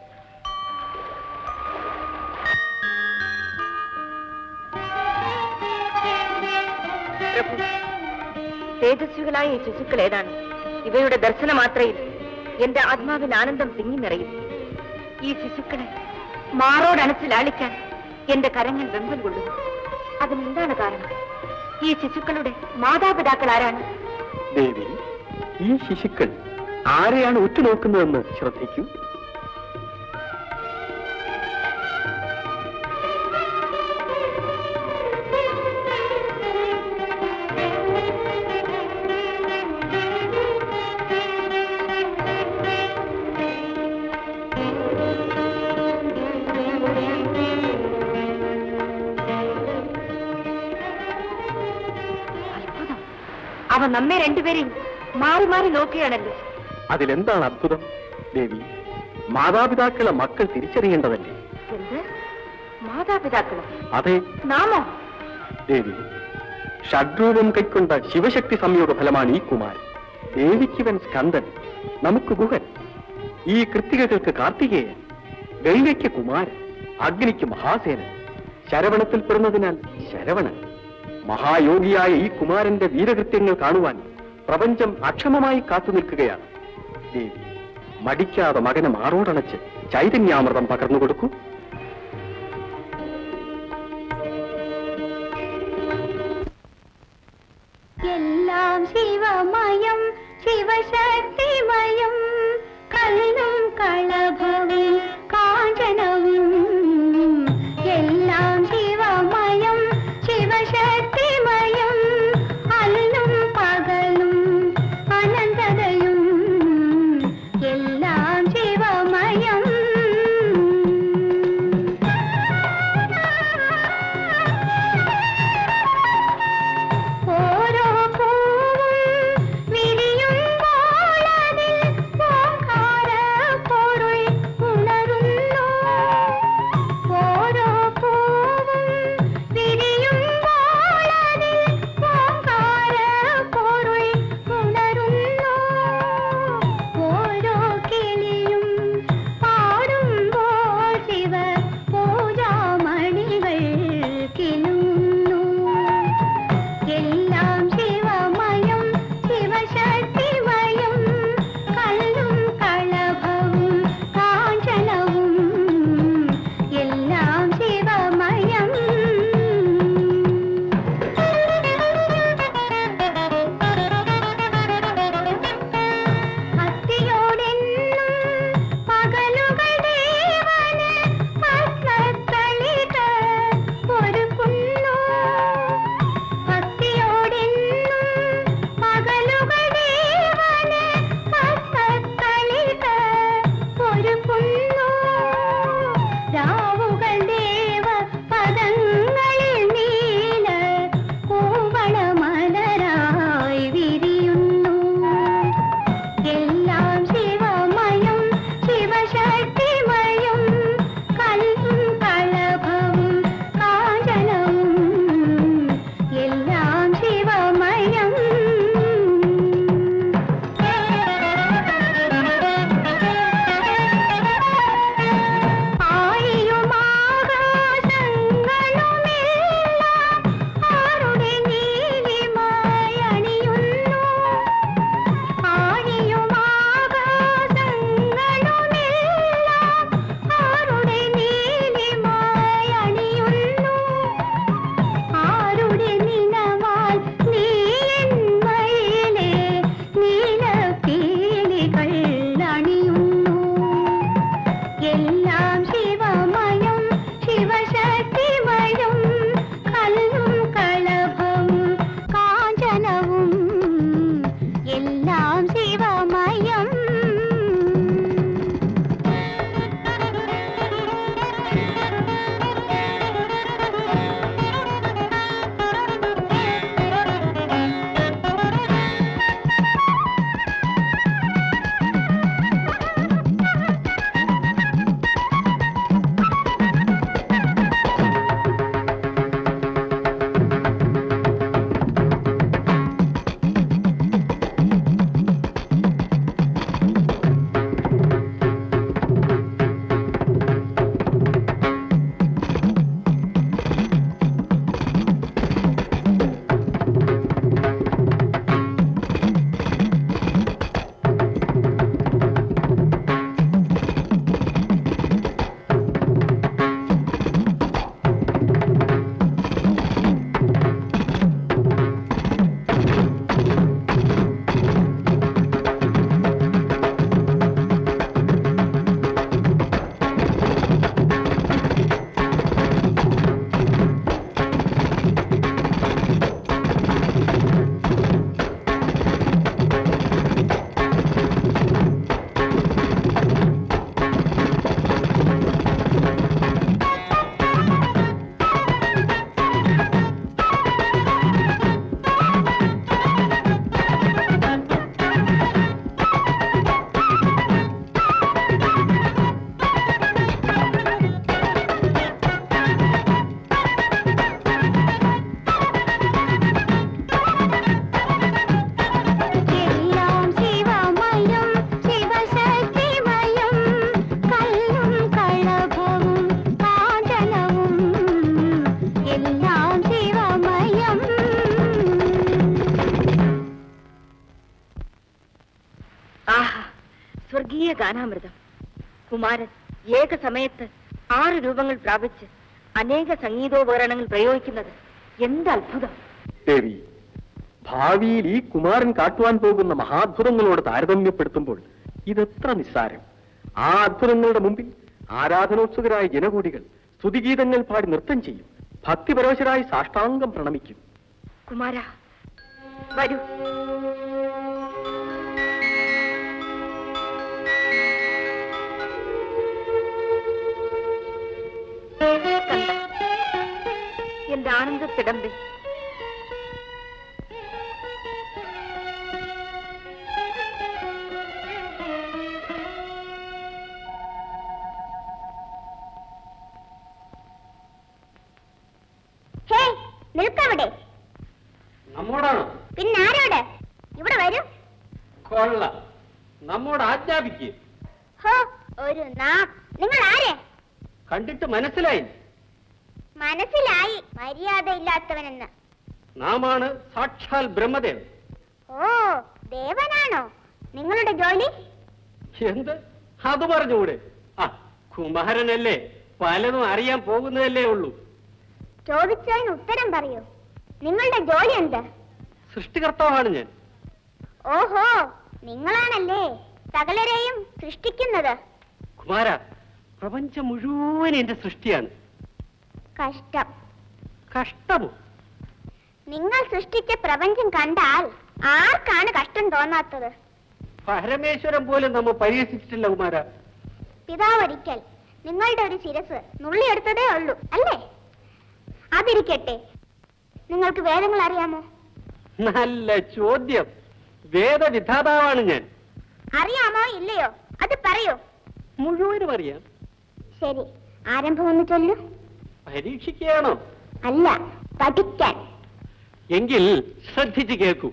പ്രഭു തേജസ്വികളായ ഈ ശിശുക്കൾ ഏതാണ് ഇവയുടെ ദർശന മാത്രയിൽ എന്റെ ആത്മാവിൽ ആനന്ദം തിങ്ങി നിറയും ഈ ശിശുക്കളെ മാറോടണച്ച് ലാളിക്കാൻ എന്റെ കരങ്ങൾ വെമ്പൽ കൊള്ളുന്നു അതിനെന്താണ് കാരണം ഈ ശിശുക്കളുടെ മാതാപിതാക്കൾ ആരാണ് ദേവി ഈ ശിശുക്കൾ ആരെയാണ് ഉറ്റുനോക്കുന്നതെന്ന് ശ്രദ്ധിക്കൂ അത്ഭുതം അവ നമ്മെ രണ്ടുപേരെയും മാറി മാറി നോക്കുകയാണല്ലോ അതിലെന്താണ് അത്ഭുതം ദേവി മാതാപിതാക്കളെ മക്കൾ തിരിച്ചറിയേണ്ടതല്ലേ എന്ത് മാതാപിതാക്കളോ അതെ നാമോ ദേവി ഷഡ്രൂപം കൈക്കൊണ്ട ശിവശക്തി സംയോഗ ഫലമാണ് ഈ കുമാരൻ ദേവിക്കിവൻ സ്കന്ദൻ നമുക്ക് ഗുഹൻ ഈ കൃത്തികകൾക്ക് കാർത്തികേയൻ ഗംഗയ്ക്ക് കുമാരൻ അഗ്നിക്ക് മഹാസേനൻ ശരവണത്തിൽ പിറന്നതിനാൽ ശരവണൻ മഹായോഗിയായ ഈ കുമാരന്റെ വീരകൃത്യങ്ങൾ കാണുവാൻ പ്രപഞ്ചം അക്ഷമമായി കാത്തു നിൽക്കുകയാണ് ദേവി മടിക്കാതെ മകനെ മാറോടണച്ച് ചൈതന്യാമൃതം പകർന്നു കൊടുക്കൂ എല്ലാം ശിവമയം ശിവശക്തിമയം കല്ലും കളഭവും കാഞ്ചനവും എല്ലാം ശിവമയം ശിവശക്തിമയം അല്ലും പകലും അനന്തതയും എല്ലാം ശിവമയം ഓരോ പൂവും വിരിയുമ്പോൾ സ്വർഗീയ ഗാനാമൃതം കുമാരൻ ഏക സമയത്ത് ആറ് രൂപങ്ങൾ പ്രാപിച്ച് അനേക സംഗീതോപകരണങ്ങൾ പ്രയോഗിക്കുന്നത് എന്ത് അത്ഭുതം ദേവി ഭാവിയിൽ ഈ കുമാരൻ കാട്ടുവാൻ പോകുന്ന മഹാത്ഭുതങ്ങളോട് താരതമ്യപ്പെടുത്തുമ്പോൾ ഇതെത്ര നിസ്സാരം ആ അത്ഭുതങ്ങളുടെ മുമ്പിൽ ആരാധനോത്സുകരായ ജനകൂടികൾ സ്തുതിഗീതങ്ങൾ പാടി നൃത്തം ചെയ്യും ഭക്തിപരവശരായി സാഷ്ടാംഗം പ്രണമിക്കും കുമാര വരൂ കണ്ട എന്റെ ആനന്ദത്തിടമ്പേ ഹേ നിൽക്കവിടെ നമ്മോടാണോ പിന്നെ ആരോട് ഇവിടെ വരൂ കൊള്ള നമ്മോട് ആജ്ഞാപിക്ക് ഹോ ഒരു നാ നിങ്ങൾ ആരെ കണ്ടിട്ട് മനസ്സിലായി മനസ്സിലായി മര്യാദയില്ലാത്തവനെന്ന് നാമാണ് സാക്ഷാൽ ബ്രഹ്മദേവൻ ഓ ദേവനാണോ നിങ്ങളുടെ ജോലി എന്ത് അത് പറഞ്ഞുകൂടെ ആ കുമാരനല്ലേ പലതും അറിയാൻ പോകുന്നതല്ലേ ഉള്ളൂ ചോദിച്ചതിന് ഉത്തരം പറയൂ നിങ്ങളുടെ ജോലി എന്ത് സൃഷ്ടികർത്താവാണ് ഞാൻ ഓഹോ നിങ്ങളാണല്ലേ സകലരെയും സൃഷ്ടിക്കുന്നത് കുമാര പ്രപഞ്ചം മുഴുവൻ എന്റെ സൃഷ്ടിയാണ് കഷ്ടം കഷ്ടമോ നിങ്ങൾ സൃഷ്ടിച്ച പ്രപഞ്ചം കണ്ടാൽ ആർക്കാണ് കഷ്ടം തോന്നാത്തത് പരമേശ്വരൻ പോലും നമ്മ പരിഹസിച്ചിട്ടില്ല കുമാര പിതാവൊരിക്കൽ നിങ്ങളുടെ ഒരു ശിരസ് നുള്ളിയെടുത്തതേ ഉള്ളൂ അല്ലേ അതിരിക്കട്ടെ നിങ്ങൾക്ക് വേദങ്ങൾ അറിയാമോ നല്ല ചോദ്യം വേദവിധാതാവാണ് ഞാൻ അറിയാമോ ഇല്ലയോ അത് പറയൂ മുഴുവനും അറിയാം ശരി ആരംഭം ഒന്ന് ചൊല്ലൂ പരീക്ഷിക്കുകയാണോ അല്ല പഠിക്കാൻ എങ്കിൽ ശ്രദ്ധിച്ച് കേൾക്കൂ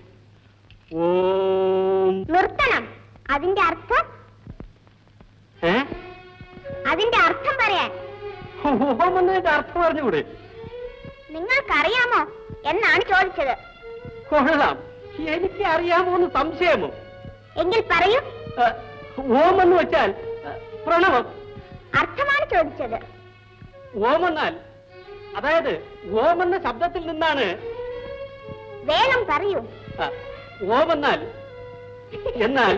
ഓം നിർത്തണം അതിന്റെ അർത്ഥം ഏ അതിന്റെ അർത്ഥം പറയാൻ ഓം എന്നതിന്റെ അർത്ഥം പറഞ്ഞുകൂടെ നിങ്ങൾക്കറിയാമോ എന്നാണ് ചോദിച്ചത് കൊള്ളാം എനിക്ക് അറിയാമോ എന്ന് സംശയമോ എങ്കിൽ പറയൂ ഏ, ഓം എന്ന് വെച്ചാൽ ഏ, പ്രണവം അർത്ഥമാണ് ചോദിച്ചത് ഓം എന്നാൽ അതായത് ഓം എന്ന ശബ്ദത്തിൽ നിന്നാണ് വേഗം പറയൂ ആ, ഓം എന്നാൽ എന്നാൽ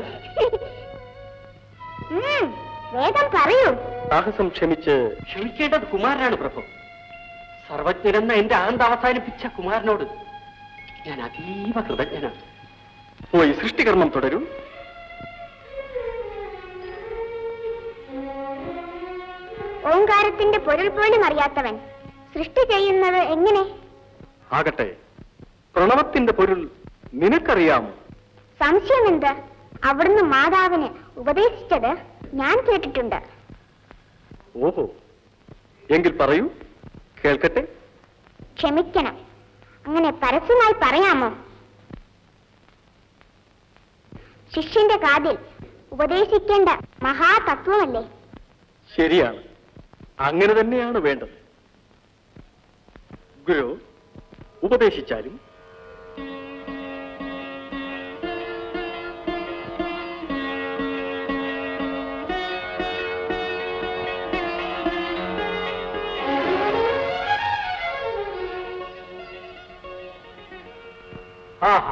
ഉം, വേഗം പറയൂ സാഹസം ക്ഷമിച്ച് ക്ഷമിക്കേണ്ടത് കുമാരനാണ് പ്രഭു സർവജ്ഞനെന്ന എന്റെ ആനന്ദ അവസാനിപ്പിച്ച കുമാരനോട് ഞാൻ അതീവ കൃതജ്ഞനാണ് പോയി സൃഷ്ടികർമ്മം തുടരൂ ഓങ്കാരത്തിന്റെ പൊരുൾ പോലും അറിയാത്തവൻ സൃഷ്ടി ചെയ്യുന്നത് എങ്ങനെ ആകട്ടെ പ്രണവത്തിന്റെ പൊരുൾ നിനക്കറിയാമോ സംശയമെന്ത് അവിടുന്ന് മാതാവിന് ഉപദേശിച്ചത് ഞാൻ കേട്ടിട്ടുണ്ട് ഓഹോ എങ്കിൽ പറയൂ കേൾക്കട്ടെ ക്ഷമിക്കണം അങ്ങനെ പരസ്യമായി പറയാമോ ശിഷ്യന്റെ കാതിൽ ഉപദേശിക്കേണ്ട മഹാതത്വമല്ലേ ശരിയാണ് അങ്ങനെ തന്നെയാണ് വേണ്ടത് ഗുരു ഉപദേശിച്ചാലും ആഹാ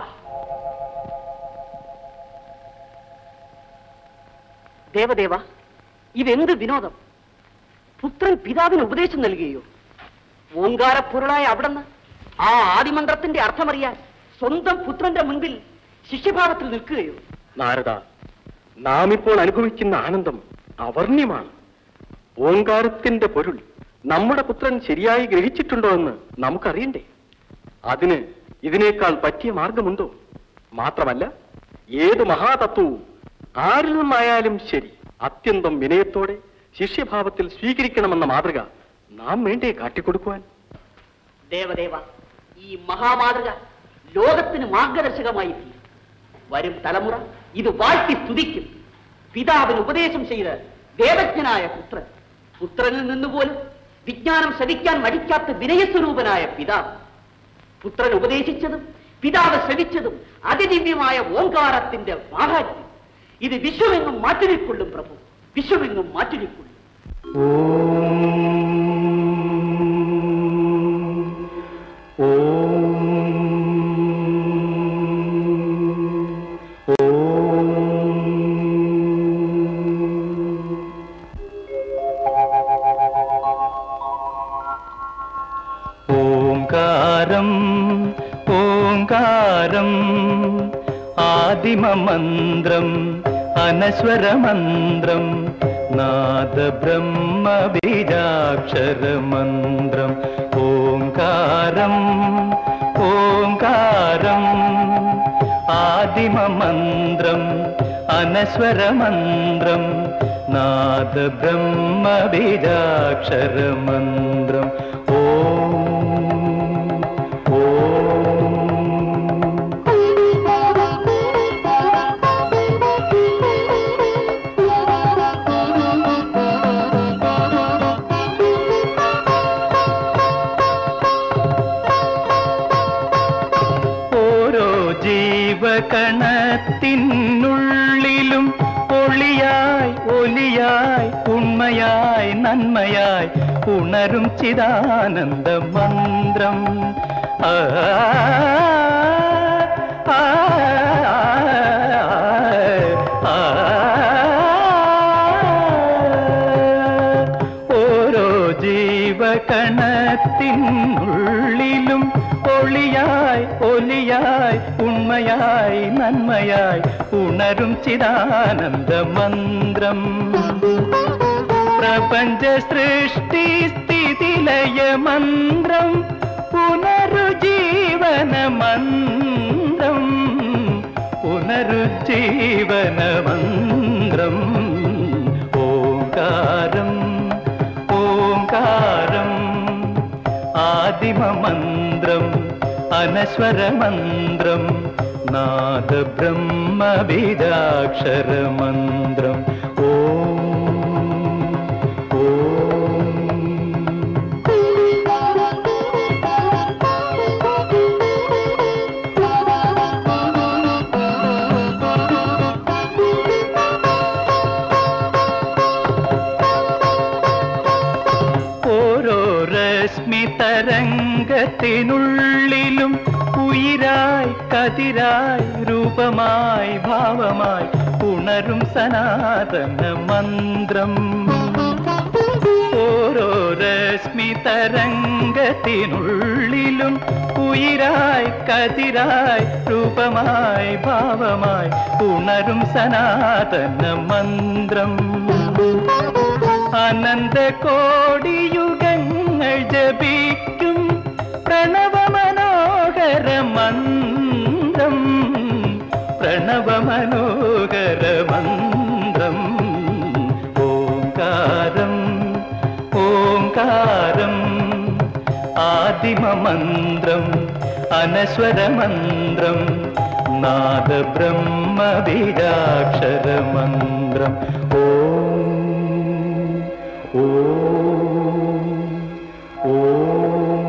ദേവദേവ ഇതെന്ത് വിനോദം പുത്രൻ പിതാവിന് ഉപദേശം നൽകുകയോ ഓങ്കാരപ്പൊരുളായ അവിടുന്ന് ആ ആദിമന്ത്രത്തിന്റെ അർത്ഥമറിയാൻ സ്വന്തം പുത്രന്റെ മുൻപിൽ ശിഷ്യഭാവത്തിൽ നിൽക്കുകയോ നാരദ നാം ഇപ്പോൾ അനുഭവിക്കുന്ന ആനന്ദം അവർണ്യമാണ് ഓങ്കാരത്തിന്റെ പൊരുൾ നമ്മുടെ പുത്രൻ ശരിയായി ഗ്രഹിച്ചിട്ടുണ്ടോ എന്ന് നമുക്കറിയണ്ടേ അതിന് ഇതിനേക്കാൾ പറ്റിയ മാർഗമുണ്ടോ മാത്രമല്ല ഏത് മഹാതത്വവും ആരിൽ നിന്നായാലും ശരി അത്യന്തം വിനയത്തോടെ ശിഷ്യഭാവത്തിൽ സ്വീകരിക്കണമെന്ന മാതൃക നാം വേണ്ടേ കാട്ടിക്കൊടുക്കുവാൻ ദേവദേവ ഈ മഹാമാതൃക ലോകത്തിന് മാർഗദർശകമായി തീരും വരും തലമുറ ഇത് വാഴ്ത്തി സ്തുതിക്കും പിതാവിന് ഉപദേശം ചെയ്ത് വേദജ്ഞനായ പുത്രൻ പുത്രനിൽ നിന്ന് പോലും വിജ്ഞാനം ശ്രവിക്കാൻ മടിക്കാത്ത വിനയസ്വരൂപനായ പിതാവ് പുത്രൻ ഉപദേശിച്ചതും പിതാവ് ശ്രവിച്ചതും അതിദിവ്യമായ ഓങ്കാരത്തിന്റെ മാഹാത്മ്യം ഇത് വിശ്വമെങ്ങും മാറ്റിനിക്കൊള്ളും പ്രഭു വിശ്വമെങ്ങും മാറ്റിനിക്കൊള്ളും ഓംകാരം ഓംകാരം ആദിമമന്ത്രം അനശ്വരമന്ത്രം നാദബ്രഹ്മബീജാക്ഷരമന്ത്രം ഓംകാരം ഓംകാരം ആദിമമന്ത്രം അനശ്വരമന്ത്രം നാദബ്രഹ്മബീജാക്ഷരമന്ത്രം ഓം ഓം ഓരോ ജീവകണത്തിനുള്ളിലും ഒളിയായി ഒലിയായി ഉണ്മയായി നന്മയായി ഉണരും ചിദാനന്ദ മന്ത്രം ആ, ആ, ആ, ആ. ഓരോ ജീവകണത്തിനുള്ളിലും ഒളിയായി ഒലിയായി ഉണ്മയായി നന്മയായി ഉണരും ചിദാനന്ദ മന്ത്രം പ്രപഞ്ച സൃഷ്ടി സ്ഥിതിലയ മന്ത്രം പുനരുജ്ജീവന മന്ത്രം പുനരുജ്ജീവന മന്ത്രം ഓംകാരം ഓംകാരം ആദിമമന്ത്രം അനശ്വരമന്ത്രം നാദബ്രഹ്മബീജാക്ഷരമന്ത്രം ഓം ഓം ഓരോ രശ്മി തരംഗത്തിനുള്ളിലും ഉയിരായി കതിരായി രൂപമായി ഭാവമായി ഉണരും സനാതന മന്ത്രം ഓരോ രശ്മി തരംഗത്തിനുള്ളിലും ഉയിരായി കതിരായി രൂപമായി ഭാവമായി ഉണരും സനാതന മന്ത്രം അനന്ത കോടിയുഗങ്ങൾ ജപിക്കും പ്രണവമനോഹര മന്ത്രം പ്രണവമനോഹര മന്ത്രം ഓംകാരം ഓംകാരം ആദിമമന്ത്രം അനശ്വരമന്ത്രം നാദബ്രഹ്മബീജാക്ഷരമന്ത്രം ഓം ഓം ഓം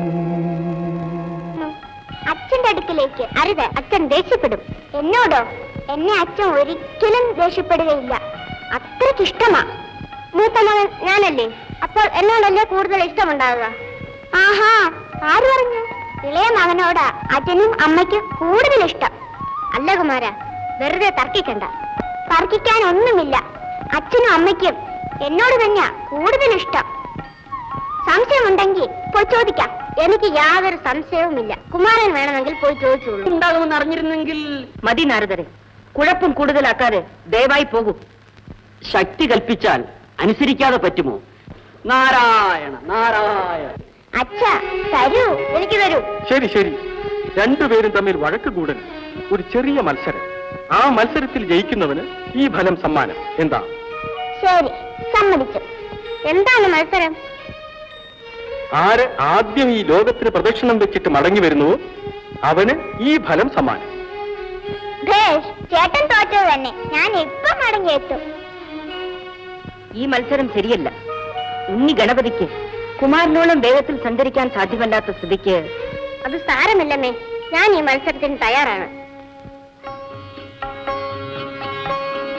അച്ഛന്റെ അടുക്കിലേക്ക് അരുത് അച്ഛൻ ദേഷ്യപ്പെടും എന്നോടോ എന്നെ അച്ഛൻ ഒരിക്കലും ദേഷ്യപ്പെടുകയില്ല അത്രയ്ക്ക് ഇഷ്ടമാ മൂത്തമകൻ ഞാനല്ലേ അപ്പോൾ എന്നോടല്ലേ കൂടുതൽ ഇഷ്ടമുണ്ടാവുക ആഹാ ആര് പറഞ്ഞു ഇളയ മകനോടാ അച്ഛനും അമ്മയ്ക്കും കൂടുതൽ ഇഷ്ടം അല്ല കുമാര വെറുതെ തർക്കിക്കണ്ട തർക്കിക്കാൻ ഒന്നുമില്ല അച്ഛനും അമ്മയ്ക്കും എന്നോട് തന്നെയാ കൂടുതൽ ഇഷ്ടം സംശയമുണ്ടെങ്കിൽ പോയി ചോദിക്കാം എനിക്ക് യാതൊരു സംശയവുമില്ല കുമാരൻ വേണമെങ്കിൽ പോയി ചോദിച്ചോളൂ ഉണ്ടാകുമെന്ന് അറിഞ്ഞിരുന്നെങ്കിൽ മതി നാരദരെ കുഴപ്പം കൂടുതലാക്കാതെ ദയവായി പോകൂ ശക്തി കൽപ്പിച്ചാൽ അനുസരിക്കാതെ പറ്റുമോ നാരായണ നാരായണ അച്ഛ തരൂ എനിക്ക് തരൂ ശരി ശരി രണ്ടുപേരും തമ്മിൽ വഴക്ക് കൂടരുത് ഒരു ചെറിയ മത്സരം ആ മത്സരത്തിൽ ജയിക്കുന്നവന് ഈ ഫലം സമ്മാനം എന്താ ശരി സമ്മതിച്ചു എന്താണ് മത്സരം ആര് ആദ്യം ഈ ലോകത്തിന് പ്രദക്ഷിണം വെച്ചിട്ട് മടങ്ങി വരുന്നുവോ അവന് ഈ ഫലം സമ്മാനം ഭേഷ് ചേട്ടൻ തോറ്റത് തന്നെ ഞാൻ ഇപ്പം മടങ്ങിയെത്തും ഈ മത്സരം ശരിയല്ല ഉണ്ണി ഗണപതിക്ക് കുമാരനോളം വേഗത്തിൽ സഞ്ചരിക്കാൻ സാധ്യമല്ലാത്ത സ്ഥിതിക്ക് അത് സാരമില്ലമ്മേ ഞാൻ ഈ മത്സരത്തിന് തയ്യാറാണ്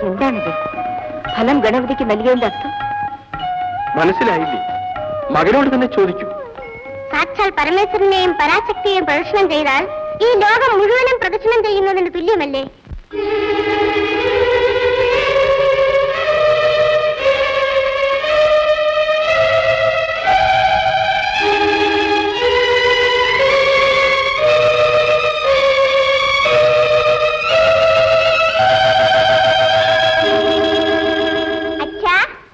എന്താണിത് ഫലം ഗണപതിക്ക് നൽകിയതിന്റെ അർത്ഥം മനസ്സിലായില്ലേ മകനോട് തന്നെ ചോദിക്കൂ സാക്ഷാൽ പരമേശ്വരനെയും പരാശക്തിയെയും പ്രദർശനം ചെയ്താൽ ഈ ലോകം മുഴുവനും പ്രദർശനം ചെയ്യുന്നതിന് തുല്യമല്ലേ അച്ഛാ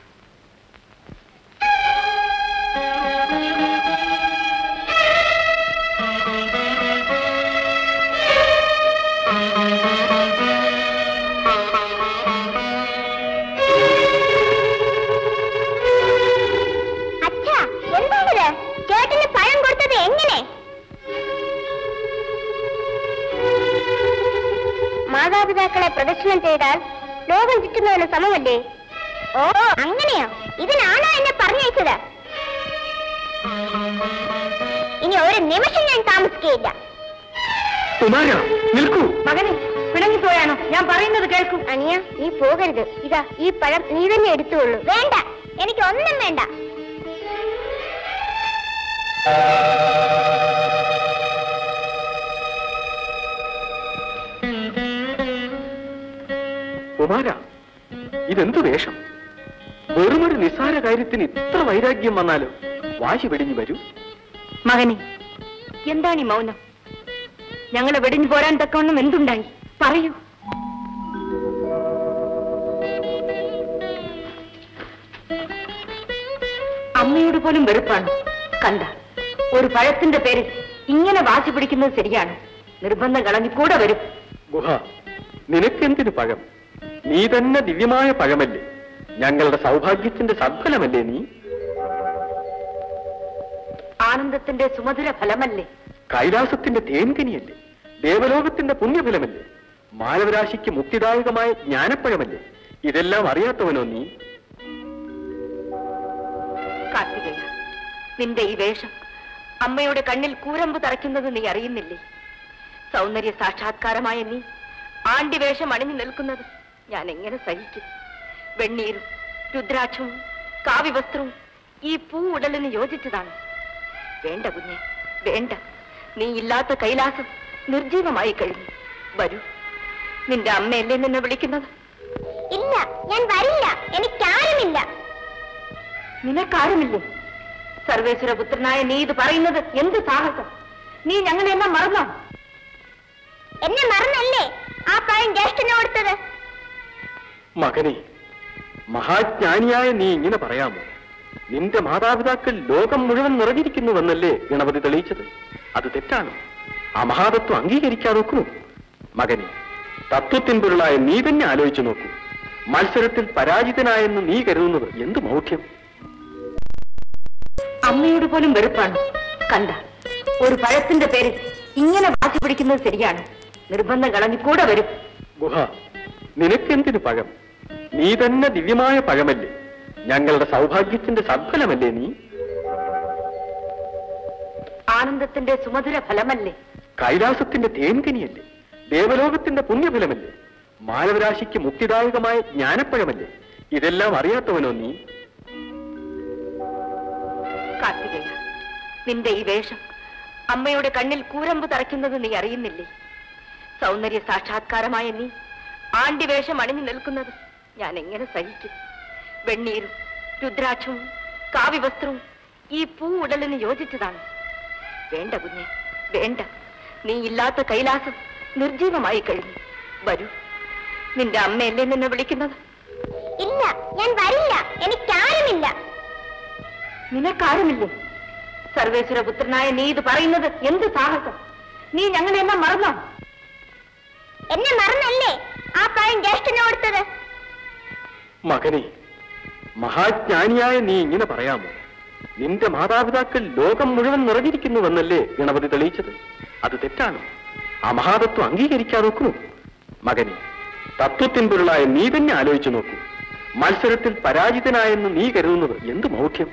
അച്ഛാ എന്താണിത് ചേട്ടന് പഴം കൊടുത്തത് എങ്ങനെ മാതാപിതാക്കളെ പ്രദക്ഷിണം ചെയ്താൽ ലോകം ചുറ്റുന്നതിന് സമമല്ലേ ഓ അങ്ങനെയോ ഇതിനാണോ എന്നെ പറഞ്ഞയച്ചത് ഇനി ഒരു നിമിഷം ഞാൻ താമസിക്കുകയില്ല കുമാര നിൽക്കൂ മകനെ പിണങ്ങിപ്പോയാണോ ഞാൻ പറയുന്നത് കേൾക്കൂ അനിയ നീ പോകരുത് ഇതാ ഈ പഴം നീ തന്നെ എടുത്തുകൊള്ളൂ വേണ്ട എനിക്ക് ഒന്നും വേണ്ട കുമാര ഇതെന്തു വേഷം വെറുമൊരു നിസ്സാര കാര്യത്തിന് ഇത്ര വൈരാഗ്യം വന്നാലോ വാശി വെടിഞ്ഞു വരൂ മകനെ എന്താണ് ഈ മൗനം ഞങ്ങളെ വെടിഞ്ഞു പോരാൻ തക്കവണ്ണം എന്തുണ്ടായി പറയൂ അമ്മയോട് പോലും വെറുപ്പാണ് കണ്ട ഒരു പഴത്തിന്റെ പേരിൽ ഇങ്ങനെ വാശി പിടിക്കുന്നത് ശരിയാണ് നിർബന്ധം കളഞ്ഞു കൂടെ വരും ഗുഹ നിനക്കെന്തിനു പഴം നീ തന്നെ ദിവ്യമായ പഴമല്ലേ ഞങ്ങളുടെ സൗഭാഗ്യത്തിന്റെ സദ്ഫലമല്ലേ നീ ആനന്ദത്തിന്റെ സുമധുര ഫലമല്ലേ കൈലാസത്തിന്റെ തേൻകനിയല്ലേ ദേവലോകത്തിന്റെ പുണ്യഫലമല്ലേ മാനവരാശിക്ക് മുക്തിദായകമായ ജ്ഞാനപ്പഴമല്ലേ ഇതെല്ലാം അറിയാത്തവനോ നീ കാർത്തികേയ നിന്റെ ഈ വേഷം അമ്മയുടെ കണ്ണിൽ കൂരമ്പ് തറയ്ക്കുന്നത് നീ അറിയുന്നില്ലേ സൗന്ദര്യ സാക്ഷാത്കാരമായ നീ ആണ്ടി വേഷം അണിഞ്ഞു നിൽക്കുന്നത് ഞാൻ എങ്ങനെ സഹിക്കും വെണ്ണീരും രുദ്രാക്ഷവും കാവ്യവസ്ത്രവും ഈ പൂ ഉടലിന് യോജിച്ചതാണ് വേണ്ട കുഞ്ഞെ വേണ്ട നീ ഇല്ലാത്ത കൈലാസം നിർജീവമായി കഴിഞ്ഞു വരൂ നിന്റെ അമ്മയല്ലേ നിന്നെ വിളിക്കുന്നത് ഇല്ല ഞാൻ വരില്ല എനിക്കാരുമില്ല നിനക്കാരുമില്ലേ സർവേശ്വര പുത്രനായ നീ ഇത് പറയുന്നത് എന്ത് സാഹസം നീ ഞങ്ങളെല്ലാം മറന്നോ എന്നെ മറന്നല്ലേ ആ പഴം ജ്യേഷ്ഠന് കൊടുത്തത് മകനെ മഹാജ്ഞാനിയായ നീ ഇങ്ങനെ പറയാമോ നിന്റെ മാതാപിതാക്കൾ ലോകം മുഴുവൻ നിറഞ്ഞിരിക്കുന്നുവെന്നല്ലേ ഗണപതി തെളിയിച്ചത് അത് തെറ്റാണ് ആ മഹാതത്വം അംഗീകരിക്കാതെ നോക്കൂ മകനെ തത്വത്തിൻ പൊരുളായ നീ തന്നെ ആലോചിച്ചു നോക്കൂ മത്സരത്തിൽ പരാജിതനായെന്ന് നീ കരുതുന്നത് എന്ത് മൗഢ്യം അമ്മയോട് പോലും വെറുപ്പാണ് കണ്ട ഒരു പഴത്തിന്റെ പേരിൽ ഇങ്ങനെ വാശി പിടിക്കുന്നത് ശരിയാണ് നിർബന്ധം കളഞ്ഞു കൂടെ വരും ഗുഹ നിനക്കെന്തിനു പഴം നീ തന്നെ ദിവ്യമായ പഴമല്ലേ ഞങ്ങളുടെ സൗഭാഗ്യത്തിന്റെ സദ്ഫലമല്ലേ നീ ആനന്ദത്തിന്റെ സുമധുര ഫലമല്ലേ കൈലാസത്തിന്റെ തേൻകനിയല്ലേ ദേവലോകത്തിന്റെ പുണ്യഫലമല്ലേ മാനവരാശിക്ക് മുക്തിദായകമായ ജ്ഞാനപ്പഴമല്ലേ ഇതെല്ലാം അറിയാത്തവനോ നീ കാർത്തികേയ നിന്റെ ഈ വേഷം അമ്മയുടെ കണ്ണിൽ കൂരമ്പ് തറയ്ക്കുന്നത് നീ അറിയുന്നില്ലേ സൗന്ദര്യ സാക്ഷാത്കാരമായ നീ ആണ്ടി വേഷം അണിഞ്ഞു നിൽക്കുന്നത് ഞാൻ എങ്ങനെ സഹിക്കും വെണ്ണീരും രുദ്രാക്ഷവും കാവ്യവസ്ത്രവും ഈ പൂ ഉടലിന് യോജിച്ചതാണ് വേണ്ട കുഞ്ഞെ വേണ്ട നീ ഇല്ലാത്ത കൈലാസം നിർജീവമായി കഴിഞ്ഞു വരൂ നിന്റെ അമ്മയല്ലേ നിന്നെ വിളിക്കുന്നത് ഇല്ല ഞാൻ വരില്ല എനിക്കാരുമില്ല നിനക്കാരുമില്ലേ സർവേശ്വര പുത്രനായ നീ ഇത് പറയുന്നത് എന്ത് സാഹസം നീ ഞങ്ങളെല്ലാം മറന്നോ എന്നെ മറന്നല്ലേ ആ പഴം ജ്യേഷ്ഠന് കൊടുത്തത് മകനെ മഹാജ്ഞാനിയായ നീ ഇങ്ങനെ പറയാമോ നിന്റെ മാതാപിതാക്കൾ ലോകം മുഴുവൻ നിറഞ്ഞിരിക്കുന്നുവെന്നല്ലേ ഗണപതി തെളിയിച്ചത് അത് തെറ്റാണ് ആ മഹാതത്വം അംഗീകരിക്കാതെ നോക്കൂ മകനെ തത്വത്തിൻ പൊരുളായ നീ തന്നെ ആലോചിച്ചു നോക്കൂ മത്സരത്തിൽ പരാജിതനായെന്ന് നീ കരുതുന്നത് എന്ത് മൗഢ്യം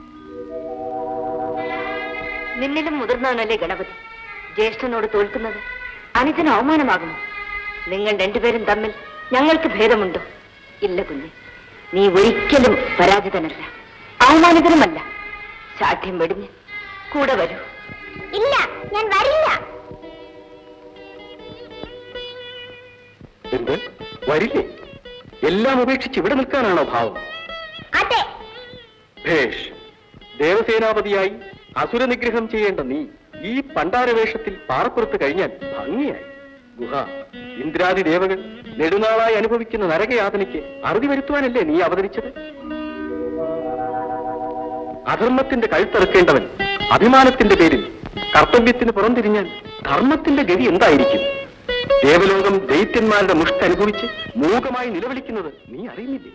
നിന്നിലും മുതിർന്നവനല്ലേ ഗണപതി ജ്യേഷ്ഠനോട് തോൽക്കുന്നത് അനുജന് അവമാനമാകുമോ നിങ്ങൾ രണ്ടുപേരും തമ്മിൽ ഞങ്ങൾക്ക് ഭേദമുണ്ടോ ഇല്ല കുഞ്ഞ് നീ ഒരിക്കലും പരാജിതനല്ല അവമാനിതനുമല്ല ശാഠ്യം വെടിഞ്ഞ് കൂടെ വരൂ ഇല്ല ഞാൻ വരില്ല എന്ത് വരില്ലേ എല്ലാം ഉപേക്ഷിച്ച് ഇവിടെ നിൽക്കാനാണോ ഭാവം അതെ ഭേഷ് ദേവസേനാപതിയായി അസുര നിഗ്രഹം ചെയ്യേണ്ട നീ ഈ പണ്ടാരവേഷത്തിൽ പാറപ്പുറത്ത് കഴിഞ്ഞാൽ ഭംഗിയായി ഗുഹ ഇന്ദ്രാദി ദേവകൾ നെടുനാളായി അനുഭവിക്കുന്ന നരകയാതനയ്ക്ക് അറുതി വരുത്തുവാനല്ലേ നീ അവതരിച്ചത് അധർമ്മത്തിന്റെ കഴുത്തറുക്കേണ്ടവൻ അഭിമാനത്തിന്റെ പേരിൽ കർത്തവ്യത്തിന് പുറംതിരിഞ്ഞാൽ ധർമ്മത്തിന്റെ ഗതി എന്തായിരിക്കും ദേവലോകം ദൈത്യന്മാരുടെ മുഷ്ട് അനുഭവിച്ച് മൂകമായി നിലവിളിക്കുന്നത് നീ അറിയുന്നില്ലേ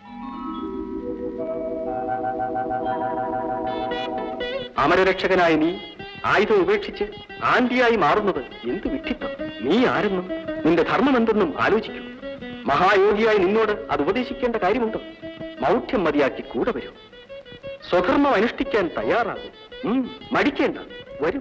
അമരരക്ഷകനായ നീ ആയുധം ഉപേക്ഷിച്ച് ആന്റിയായി മാറുന്നത് എന്ത് വിഡ്ഢിത്തം നീ ആരെന്നും നിന്റെ ധർമ്മം എന്തെന്നും ആലോചിക്കൂ മഹായോഗിയായി നിന്നോട് അത് ഉപദേശിക്കേണ്ട കാര്യമുണ്ടോ മൗഢ്യം മതിയാക്കി കൂടെ വരൂ സ്വധർമ്മം അനുഷ്ഠിക്കാൻ തയ്യാറാകും ഉം, മടിക്കേണ്ട വരൂ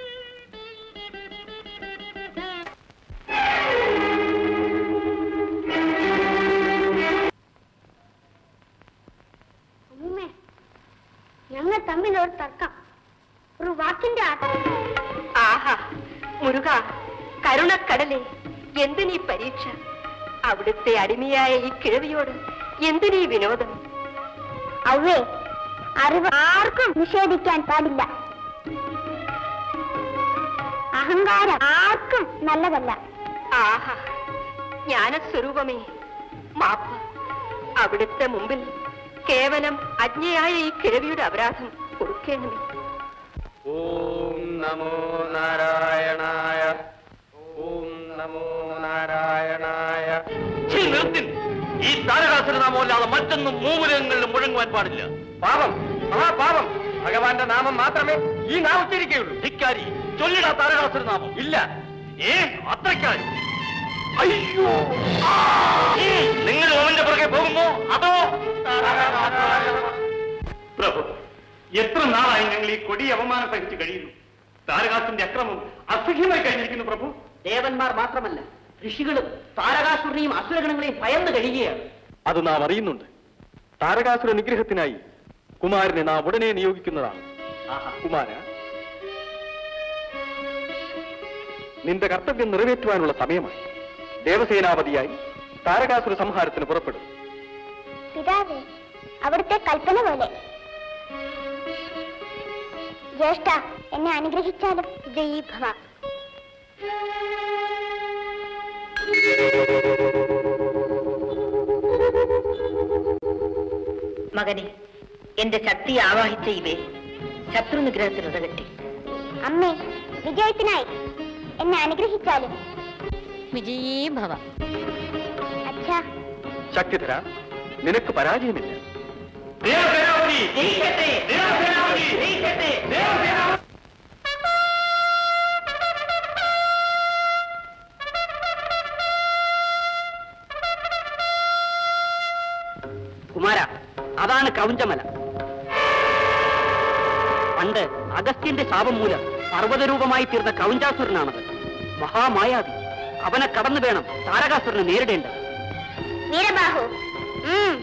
അമ്മൂമ്മേ ഞങ്ങൾ തമ്മിൽ ഒരു തർക്കം ഒരു വാക്കിന്റെ ആട്ടം ആഹാ മുരുക കരുണക്കടലേ എന്തിനീ പരീക്ഷ അവിടുത്തെ അടിമയായ ഈ കിഴവിയോട് എന്തിനീ വിനോദം അവേ അറിവ് ആർക്കും നിഷേധിക്കാൻ പാടില്ല അഹങ്കാരം ആർക്കും നല്ലതല്ല ആഹാ ജ്ഞാനസ്വരൂപമേ മാപ്പ് അവിടുത്തെ മുമ്പിൽ കേവലം അജ്ഞയായ ഈ കിഴവിയുടെ അപരാധം കൊടുക്കേണമേ ഓം നമോ നാരായണായ ഓം നമോ നാരായണായ ഛീ, നിർത്തിൻ ഈ താരകാസുരനാമമല്ലാതെ മറ്റൊന്നും മൂലങ്ങളിലും മുഴങ്ങുവാൻ പാടില്ല പാപം മഹാപാപം ഭഗവാന്റെ നാമം മാത്രമേ ഈ നാം ഉച്ചരിക്കുകയുള്ളൂ ധിക്കാരി ചൊല്ലിടാ താരകാസുരനാമം ഇല്ല ഏ അത്രയ്ക്കായി അയ്യോ ഉം, നിങ്ങൾ അവന്റെ പുറകെ പോകുമോ അതോ പ്രഭു എത്ര നാളായി ഞങ്ങൾ ഈ കൊടിയ അവമാനം സഹിച്ചു കഴിയുന്നു താരകാസിന്റെ അക്രമം അസഹ്യമായി കഴിഞ്ഞിരിക്കുന്നു പ്രഭു ദേവന്മാർ മാത്രമല്ല ഋഷികളും താരകാസുരനെയും അസുരഗണങ്ങളെയും ഭയന്ന് കഴിയുകയാണ് അത് നാം അറിയുന്നുണ്ട് താരകാസുര നിഗ്രഹത്തിനായി കുമാരനെ നാം ഉടനെ നിയോഗിക്കുന്നതാണ് കുമാര നിന്റെ കർത്തവ്യം നിറവേറ്റുവാനുള്ള സമയമായി ദേവസേനാപതിയായി താരകാസുര സംഹാരത്തിന് പുറപ്പെടും പിതാവേ അവിടുത്തെ കൽപ്പന പോലെ ജ്യേഷ്ഠ എന്നെ അനുഗ്രഹിച്ചാലും ജയീഭവ മകനെ എന്റെ ശക്തി ആവാഹിച്ച ഇവേ ശത്രു നിഗ്രഹത്തിന് ഉതകട്ടെ അമ്മേ വിജയത്തിനായി എന്നെ അനുഗ്രഹിച്ചാലും വിജയീ ഭവ അച്ഛാ ശക്തിധര നിനക്ക് പരാജയമില്ല ദേവസേനാപതി ദേവസേനാപതി ദേവസേനാപതി കുമാര അതാണ് ക്രൗഞ്ചമല പണ്ട് അഗസ്ത്യന്റെ ശാപം മൂലം പർവ്വതരൂപമായി തീർന്ന ക്രൗഞ്ചാസുരനാണത് മഹാമായാവി അവനെ കടന്നു വേണം താരകാസുരനെ നേരിടേണ്ടത് വീരബാഹു ഉം.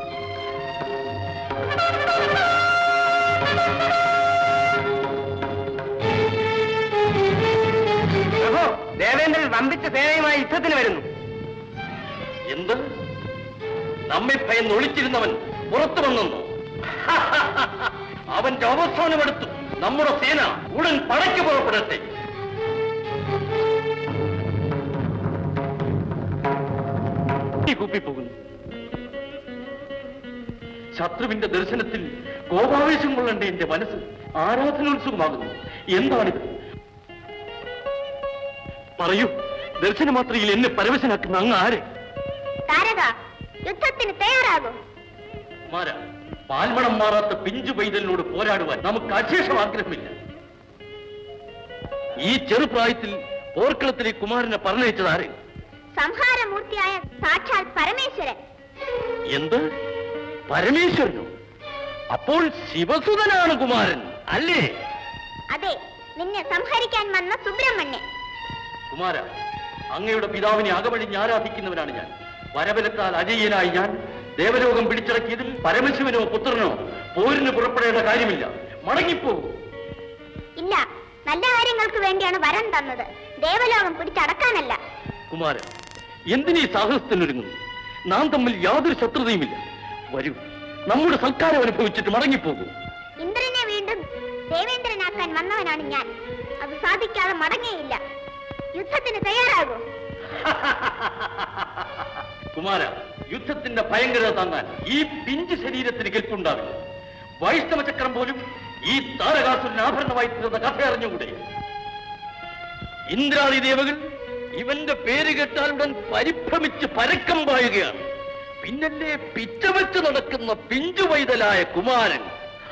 പ്രഭു ദേവേന്ദ്രൻ വമ്പിച്ച സേനയുമായി യുദ്ധത്തിന് വരുന്നു എന്ത് നമ്മെ ഭയന്ന് ഒളിച്ചിരുന്നവൻ പുറത്തു വന്നു അവന്റെ അവസാനമെടുത്തു നമ്മുടെ സേന ഉടൻ പടയ്ക്ക് പുറപ്പെടട്ടെ കുപ്പിപ്പോകുന്നു ശത്രുവിന്റെ ദർശനത്തിൽ കോപാവേശം കൊള്ളേണ്ട എന്റെ മനസ്സ് ആരാധനോത്സുകമാകുന്നു എന്താണിത് പറയൂ ദർശനമാത്രയിൽ എന്നെ പരവശനാക്കുന്ന അങ്ങ് ആരെ താരക യുദ്ധത്തിന് തയ്യാറാകും മാര പാൽമണം മാറാത്ത പിഞ്ചു പൈതലിനോട് പോരാടുവാൻ നമുക്ക് അശേഷം ആഗ്രഹമില്ല ഈ ചെറുപ്രായത്തിൽ പോർക്കളത്തിലെ കുമാരനെ പറഞ്ഞയച്ചത് ആരെ സംഹാരമൂർത്തിയായ സാക്ഷാൽ പരമേശ്വരൻ എന്ത് പരമേശ്വരനോ അപ്പോൾ ശിവസുതനാണ് കുമാരൻ അല്ലേ അതെ നിന്നെ സംഹരിക്കാൻ വന്ന സുബ്രഹ്മണ്യൻ കുമാര അങ്ങയുടെ പിതാവിനെ അകവഴിഞ്ഞ് ആരാധിക്കുന്നവനാണ് ഞാൻ വരബലത്താൽ അജയ്യനായി ഞാൻ ദേവലോകം പിടിച്ചടക്കിയതിൽ പരമശിവനോ പുത്രനോ പോരിന് പുറപ്പെടേണ്ട കാര്യമില്ല മടങ്ങിപ്പോകൂ ഇല്ല നല്ല കാര്യങ്ങൾക്ക് വേണ്ടിയാണ് വരം തന്നത് ദേവലോകം പിടിച്ചടക്കാനല്ല കുമാരൻ എന്തിനീ സാഹസത്തിനൊരുങ്ങുന്നു നാം തമ്മിൽ യാതൊരു ശത്രുതയുമില്ല വരൂ നമ്മുടെ സൽക്കാരം അനുഭവിച്ചിട്ട് മടങ്ങിപ്പോകൂ ഇന്ദ്രനെ വീണ്ടും ദേവേന്ദ്രനാക്കാൻ വന്നവനാണ് ഞാൻ അത് സാധിക്കാതെ മടങ്ങിയില്ല യുദ്ധത്തിന് തയ്യാറാകൂ കുമാര യുദ്ധത്തിന്റെ ഭയങ്കരത താങ്ങാൻ ഈ പിഞ്ച് ശരീരത്തിന് കെൽപ്പുണ്ടാവില്ല വൈഷ്ണവ ചക്രം പോലും ഈ താരകാസുരന് ആഭരണമായി തീർന്ന കഥ അറിഞ്ഞുകൂടെ ഇന്ദ്രാദി ദേവകൾ ഇവന്റെ പേര് കേട്ടാലുടൻ പരിഭ്രമിച്ച് പരക്കം പായുകയാണ് പിന്നല്ലേ പിച്ചവെച്ച് നടക്കുന്ന പിഞ്ചു വൈതലായ കുമാരൻ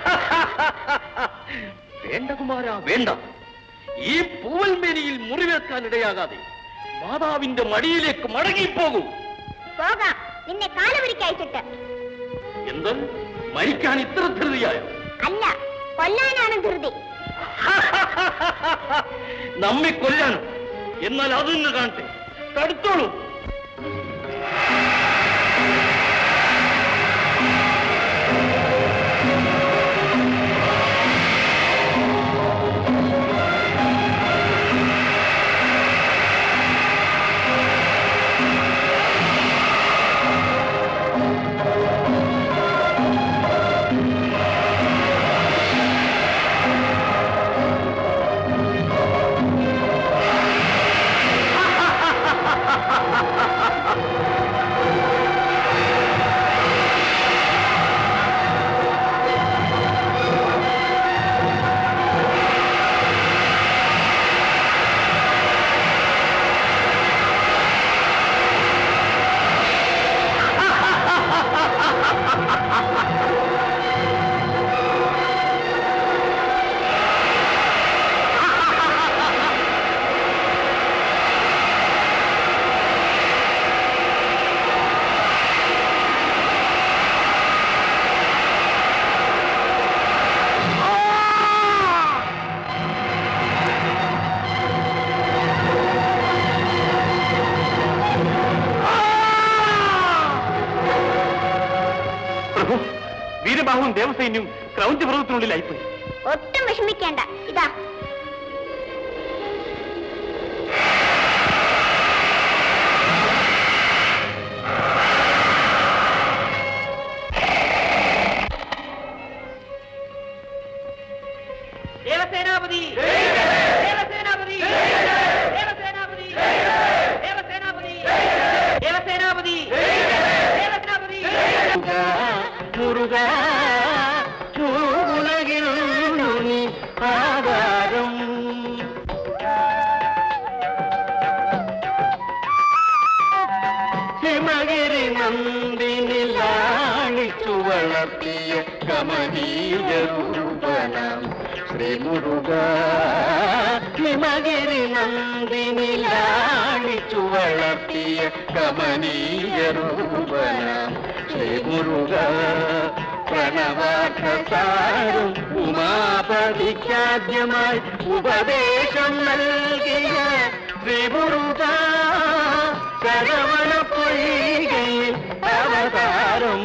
വേണ്ട കുമാര വേണ്ട ഈ പൂവൽമേനിയിൽ മുറിവേൽക്കാൻ ഇടയാകാതെ മാതാവിന്റെ മടിയിലേക്ക് മടങ്ങിപ്പോകൂ പോകാം നിന്നെ കാലുപിടിക്കയച്ചിട്ട് എന്ത് മരിക്കാൻ ഇത്ര ധൃതിയായോ അല്ല കൊല്ലാനാണ് ധൃതി നമ്മെ കൊല്ലാനും എന്നാൽ അതൊന്ന് കാണട്ടെ തടുത്തോളൂ പ്രഭു വീരബാഹുവും ദേവസൈന്യവും ക്രൗഞ്ച പർവ്വത്തിനുള്ളിലായിപ്പോയി ഒട്ടും വിഷമിക്കേണ്ട ഇതാ ദേവസേനാപതി ദേവസേനാപതി ദേവസേനാപതി ദേവസേനാപതി ദേവസേനാപതി ദേവസേനാപതി മുരുക ഉലകിലുണ്ണി ആധാരം ഹിമഗിരി നന്ദിനിലാണിച്ചു വളർത്തിയ കമനീയ രൂപനം ശ്രീ മുരുക ഹിമഗിരി നന്ദിനിലാണിച്ചു വളർത്തിയ കമനീയ രൂപനം ശ്രീ മുരുക പ്രണവാർത്ഥസാരും ഉമാപതിക്കാദ്യമായി ഉപദേശം നൽകിയ ശ്രീ മുരുക ശരവണ പൊയ്കയിൽ അവതാരം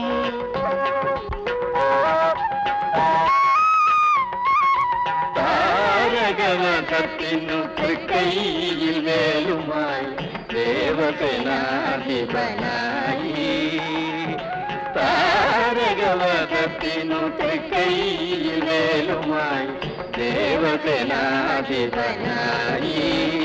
താരകവധത്തിനു തൃക്കൈയിൽ വേലുമായി ദേവസേനാധിപനായി താരകവധത്തിനു തൃക്കൈയിൽ വേലുമായി ദേവസേനാധിപനായി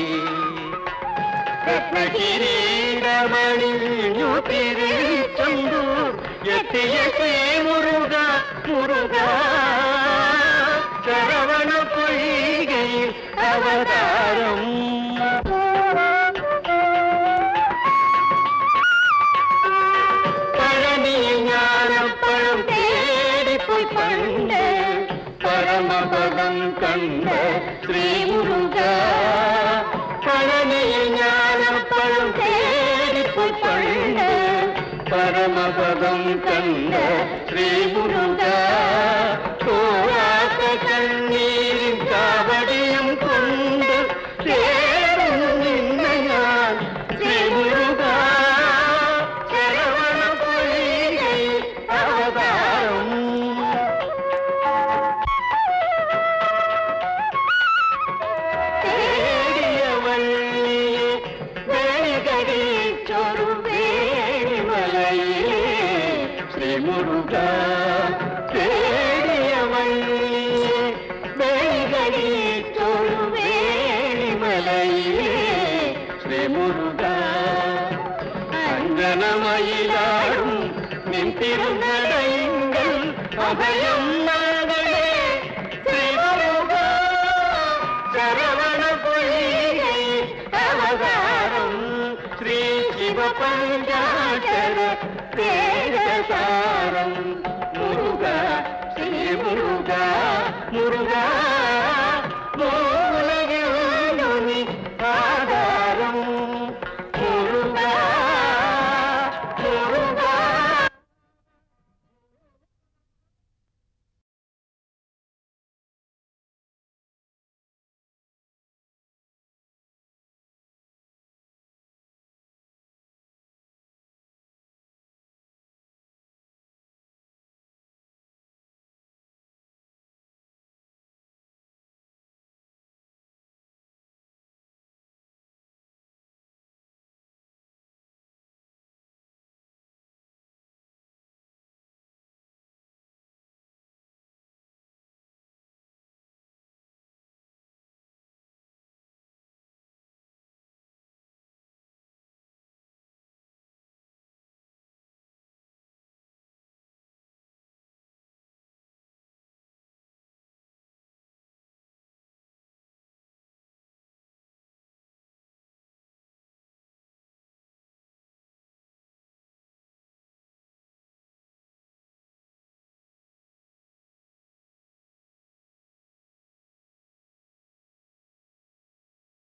രത്നകിരീടമണിഞ്ഞു തിരിച്ചൊണ്ടു എത്തിയ ശ്രീ മുരുക മുരുക ശരവണ പൊയ്കയിൽ അവതാരം പഴനിയിൽ ഞാനപ്പഴം തേടിപ്പോയി പണ്ട് പരമപദം കണ്ട് ശ്രീ മുരുക പഴനിയിൽ ഞാനപ്പഴം തേടിപ്പോയി പണ്ട് പരമപദം കണ്ട് ശ്രീ മുരുക തോരാത്ത കണ്ണീരിൻ കാവടിയും കൊണ്ട് ചേർന്നു നിന്ന ഞാൻ ശ്രീ മുരുക കളിച്ചൊരു വേണിമലയിലേ ശ്രീമുരുക തേടിയ വഴിയേ കളിച്ചൊരു വേണിമലയിലേ ശ്രീമുരുക അഞ്ജനമയിലാടും നിൻ തിരുനടയുங்கள் അഭയം നൽകണേ ശ്രീമുരുക ശരവണ പൊയ്കൈ അവതാരം ശ്രീ ശിവപഞ്ചാക്ഷര തേജസാരം മുരുക ശ്രീ മുരുക മുരുക